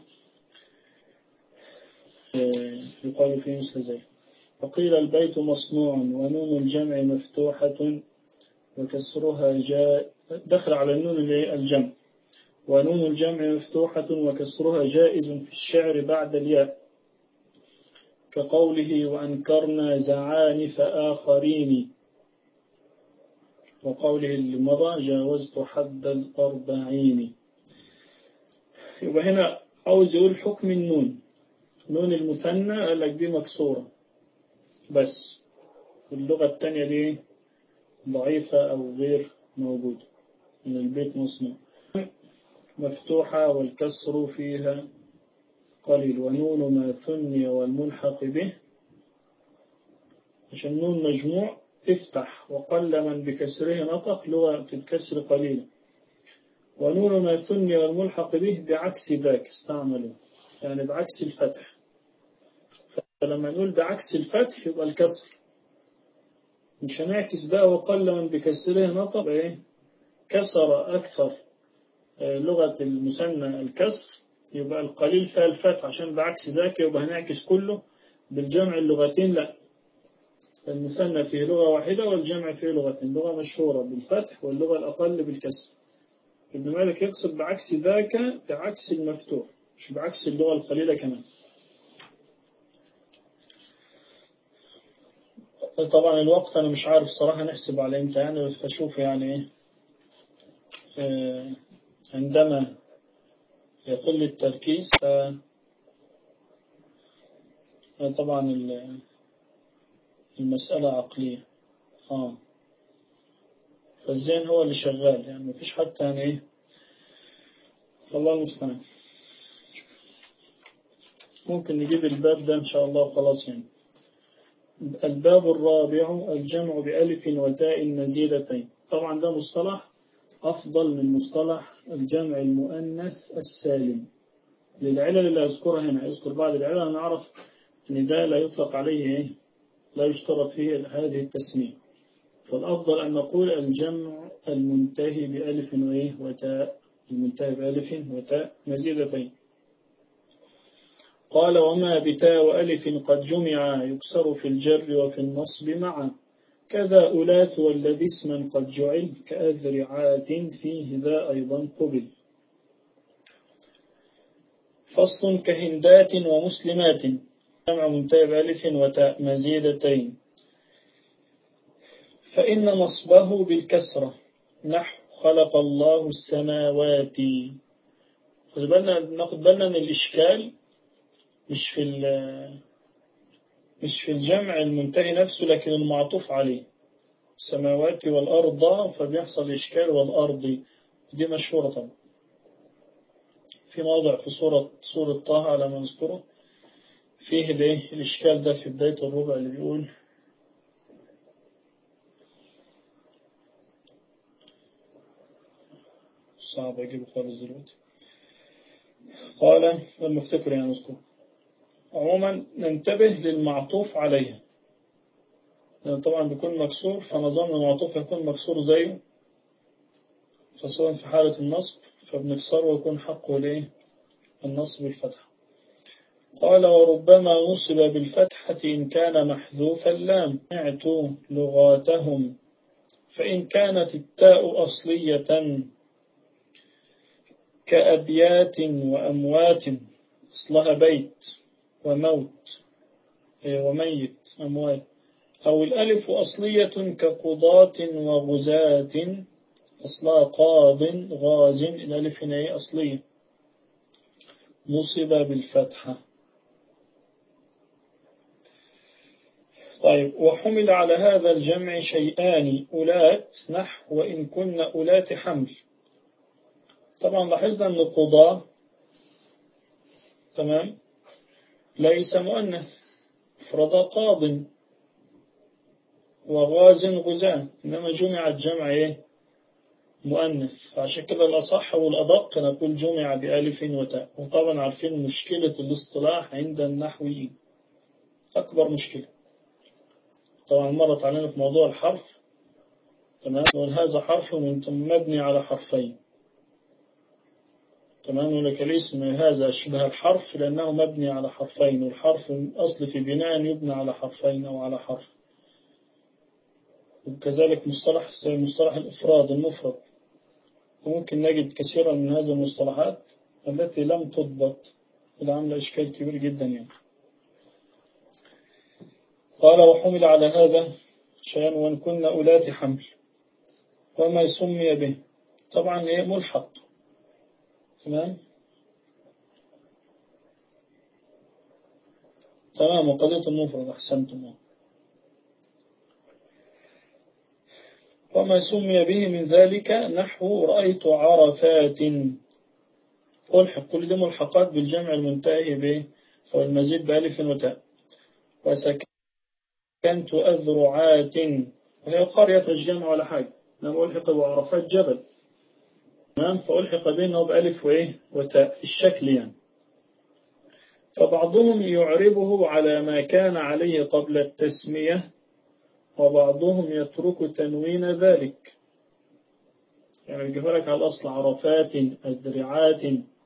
يقال فيه مثل زي وقيل البيت مصنوع ونون الجمع مفتوحة وكسرها جاء دخل على النون اللي الجمع ونون الجمع مفتوحة وكسرها جائز في الشعر بعد الياء كقوله وأنكرنا زعانف آخرين وقوله اللي مضى جاوزت حد الأربعين يبقى هنا عاوز يقول حكم النون نون المثنى قال لك دي مكسورة بس اللغة التانية دي ضعيفة أو غير موجودة من البيت مصنوع مفتوحة والكسر فيها قليل ونون ما ثني والملحق به عشان نون مجموع افتح وقل من بكسره نطق لغة الكسر قليلا ونون ما ثني والملحق به بعكس ذاك استعملوا يعني بعكس الفتح فلما نقول بعكس الفتح يبقى الكسر مش هنعكس بقى وقل من بكسره نطق ايه كسر أكثر لغة المثنى الكسر يبقى القليل فيها الفتح عشان بعكس ذاك يبقى هنعكس كله بالجمع اللغتين لا المثنى فيه لغة واحدة والجمع فيه لغتين لغة مشهورة بالفتح واللغة الأقل بالكسر ابن مالك يقصد بعكس ذاك بعكس المفتوح مش بعكس اللغة القليلة كمان طبعا الوقت أنا مش عارف صراحة نحسب على إمتى يعني فشوف يعني إيه عندما يقل التركيز ف طبعا المسألة عقلية آه فالذهن هو اللي شغال يعني مفيش حتى يعني إيه فالله المستعان ممكن نجيب الباب ده إن شاء الله وخلاص يعني الباب الرابع الجمع بألف وتاء مزيدتين طبعا ده مصطلح أفضل من مصطلح الجمع المؤنث السالم للعلل اللي أذكرها هنا يذكر بعض العلل نعرف أن ده لا يطلق عليه إيه؟ لا يشترط فيه هذه التسمية فالأفضل أن نقول الجمع المنتهي بألف وإيه وتاء المنتهي بألف وتاء مزيدتين قال وما بتاء وألف قد جمع يكسر في الجر وفي النصب معا كذا أولات والذي اسما قد جعل كأذرعات فيه ذا أيضا قبل فصل كهندات ومسلمات جمع منتهى بألف وتاء مزيدتين فإن نصبه بالكسرة نحو خلق الله السماوات خد بالنا ناخد بالنا من الإشكال مش في مش في الجمع المنتهي نفسه لكن المعطوف عليه السماوات والأرض فبيحصل إشكال والأرض دي مشهورة طبعا في موضع في سورة سورة طه على ما نذكره فيه الايه الإشكال ده في بداية الربع اللي بيقول صعب أجيبه خالص دلوقتي قال لما افتكر يعني نذكره عموما ننتبه للمعطوف عليها لأن طبعا بيكون مكسور فنظام المعطوف يكون مكسور زيه خاصة في حالة النصب فبنكسره ويكون حقه ليه النصب الفتحة قال وربما نصب بالفتحة إن كان محذوف اللام اعتوا لغاتهم فإن كانت التاء أصلية كأبيات وأموات أصلها بيت وموت وميت أموات أو الألف أصلية كقضاة وغزاة أصلها قاض غاز الألف هنا أصلية نصب بالفتحة طيب وحمل على هذا الجمع شيئان أولات نحو وإن كن أولات حمل طبعا لاحظنا أن قضاة تمام ليس مؤنث افرض قاض وغاز غزان إنما جمعت جمع إيه مؤنث عشان كده الأصح والأدق نقول جمع بألف وتاء وطبعا عارفين مشكلة الاصطلاح عند النحويين أكبر مشكلة طبعا مرت علينا في موضوع الحرف تمام نقول هذا حرف مبني على حرفين تمام ولك الاسم هذا شبه الحرف لأنه مبني على حرفين والحرف أصل في بناء يبنى على حرفين أو على حرف وكذلك مصطلح زي مصطلح الإفراد المفرد وممكن نجد كثيرا من هذه المصطلحات التي لم تضبط اللي عاملة إشكال كبير جدا يعني قال وحمل على هذا شأن وإن كنا أولات حمل وما سمي به طبعا إيه ملحق تمام تمام وقضية المفرد أحسنتم وما سمي به من ذلك نحو رأيت عرفات ألحق كل دي ملحقات بالجمع المنتهي به أو المزيد بألف وتاء وسكنت أذرعات وهي قرية مش جمع ولا حاجة لما ألحق بعرفات جبل تمام فألحق بينه بألف وإيه وتاء في الشكل يعني فبعضهم يعربه على ما كان عليه قبل التسمية وبعضهم يترك تنوين ذلك يعني يجيب لك على الأصل عرفات أزرعات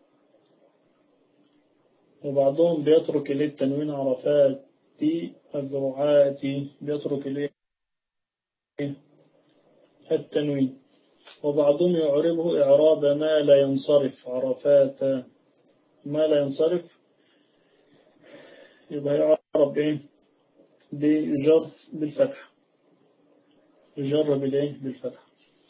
وبعضهم بيترك إليه التنوين عرفات أزرعات بيترك إليه التنوين وبعضهم يعربه إعراب ما لا ينصرف عرفات ما لا ينصرف يبقى يعرب إيه بجر بالفتح يجر بالإيه بالفتح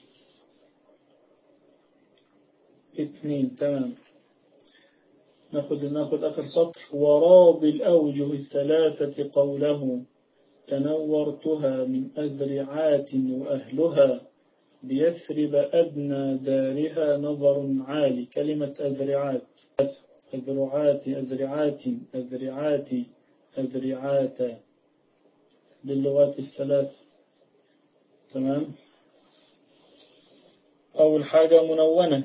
اثنين تمام ناخد ناخد آخر سطر وراب الأوجه الثلاثة قوله تنورتها من أذرعات وأهلها بيثرب أدنى دارها نظر عالي كلمة أذرعات أذرعات أذرعات أذرعات أذرعات للغات الثلاث تمام أول حاجة منونة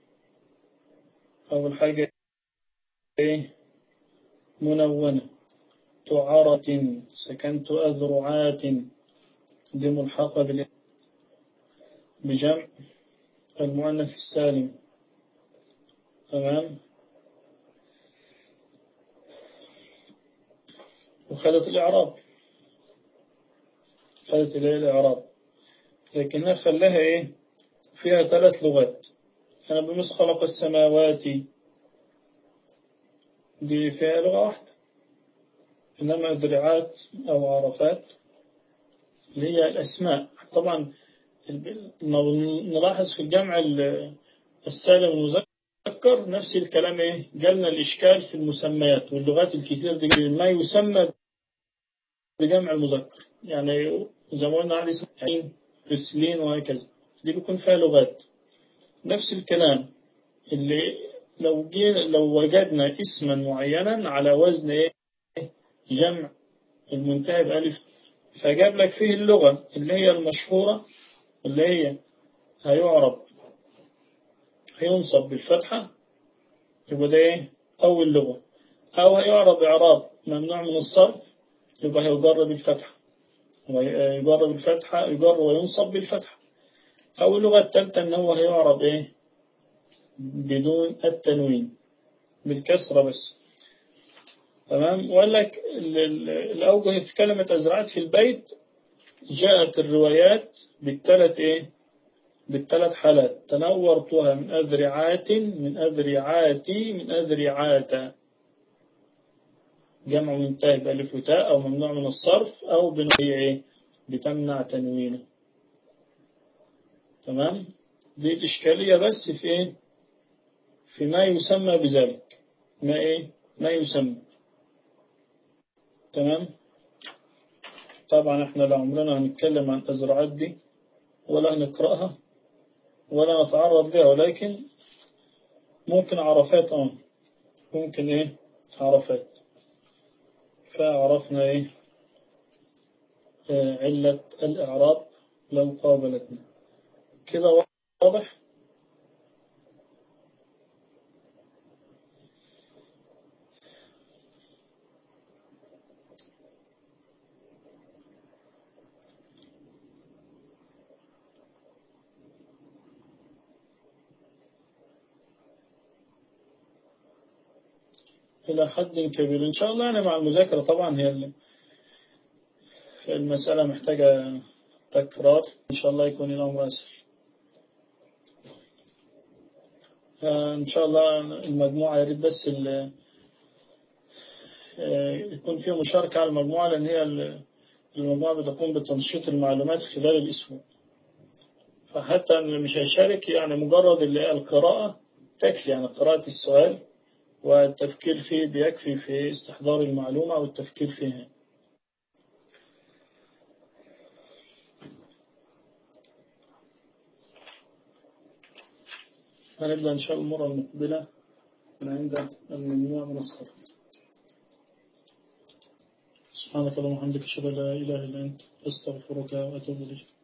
أول حاجة إيه منونة تعارة سكنت أذرعات دي ملحقة بجمع المؤنث السالم تمام وخلت الإعراب خلت إليه الإعراب لكنها خلاها إيه فيها ثلاث لغات أنا بمس خلق السماوات دي فيها لغة واحدة إنما ذرعات أو عرفات اللي هي الأسماء طبعا نلاحظ في الجمع السالم المذكر نفس الكلام إيه جالنا الإشكال في المسميات واللغات الكثير دي ما يسمى بجمع المذكر يعني زي ما قلنا عليه سنين رسلين وهكذا دي بيكون فيها لغات نفس الكلام اللي لو جينا لو وجدنا اسما معينا على وزن ايه جمع المنتهي بألف فجاب لك فيه اللغة اللي هي المشهورة اللي هي هيعرب هينصب بالفتحة يبقى ده ايه أول لغة أو هيعرب إعراب ممنوع من الصرف يبقى هيجر بالفتحة يجر بالفتحة يجر وينصب بالفتحة أو اللغة الثالثة إن هو هيعرب إيه بدون التنوين بالكسرة بس تمام وقال لك الأوجه في كلمة أزرعت في البيت جاءت الروايات بالثلاث إيه بالثلاث حالات تنورتها من أذرعات من أذرعاتي من أذرعات جمع منتهي بألف وتاء أو ممنوع من الصرف أو بنوعية إيه بتمنع تنوينه تمام دي الإشكالية بس في إيه في ما يسمى بذلك ما إيه ما يسمى تمام طبعا احنا لا عمرنا هنتكلم عن الأزرعات دي ولا هنقرأها ولا نتعرض لها ولكن ممكن عرفات اه ممكن ايه عرفات فعرفنا ايه علة الإعراب لو قابلتنا كده واضح إلى حد كبير إن شاء الله يعني مع المذاكرة طبعا هي المسألة محتاجة تكرار إن شاء الله يكون الأمر أسهل إن شاء الله المجموعة يا ريت بس يكون فيها مشاركة على المجموعة لأن هي المجموعة بتقوم بتنشيط المعلومات خلال الأسبوع فحتى اللي مش هيشارك يعني مجرد القراءة تكفي يعني قراءة السؤال والتفكير فيه بيكفي في استحضار المعلومة والتفكير فيها هنبدأ إن شاء الله المرة المقبلة من عند الممنوع من الصرف سبحانك اللهم وبحمدك أشهد أن لا إله إلا أنت أستغفرك وأتوب إليك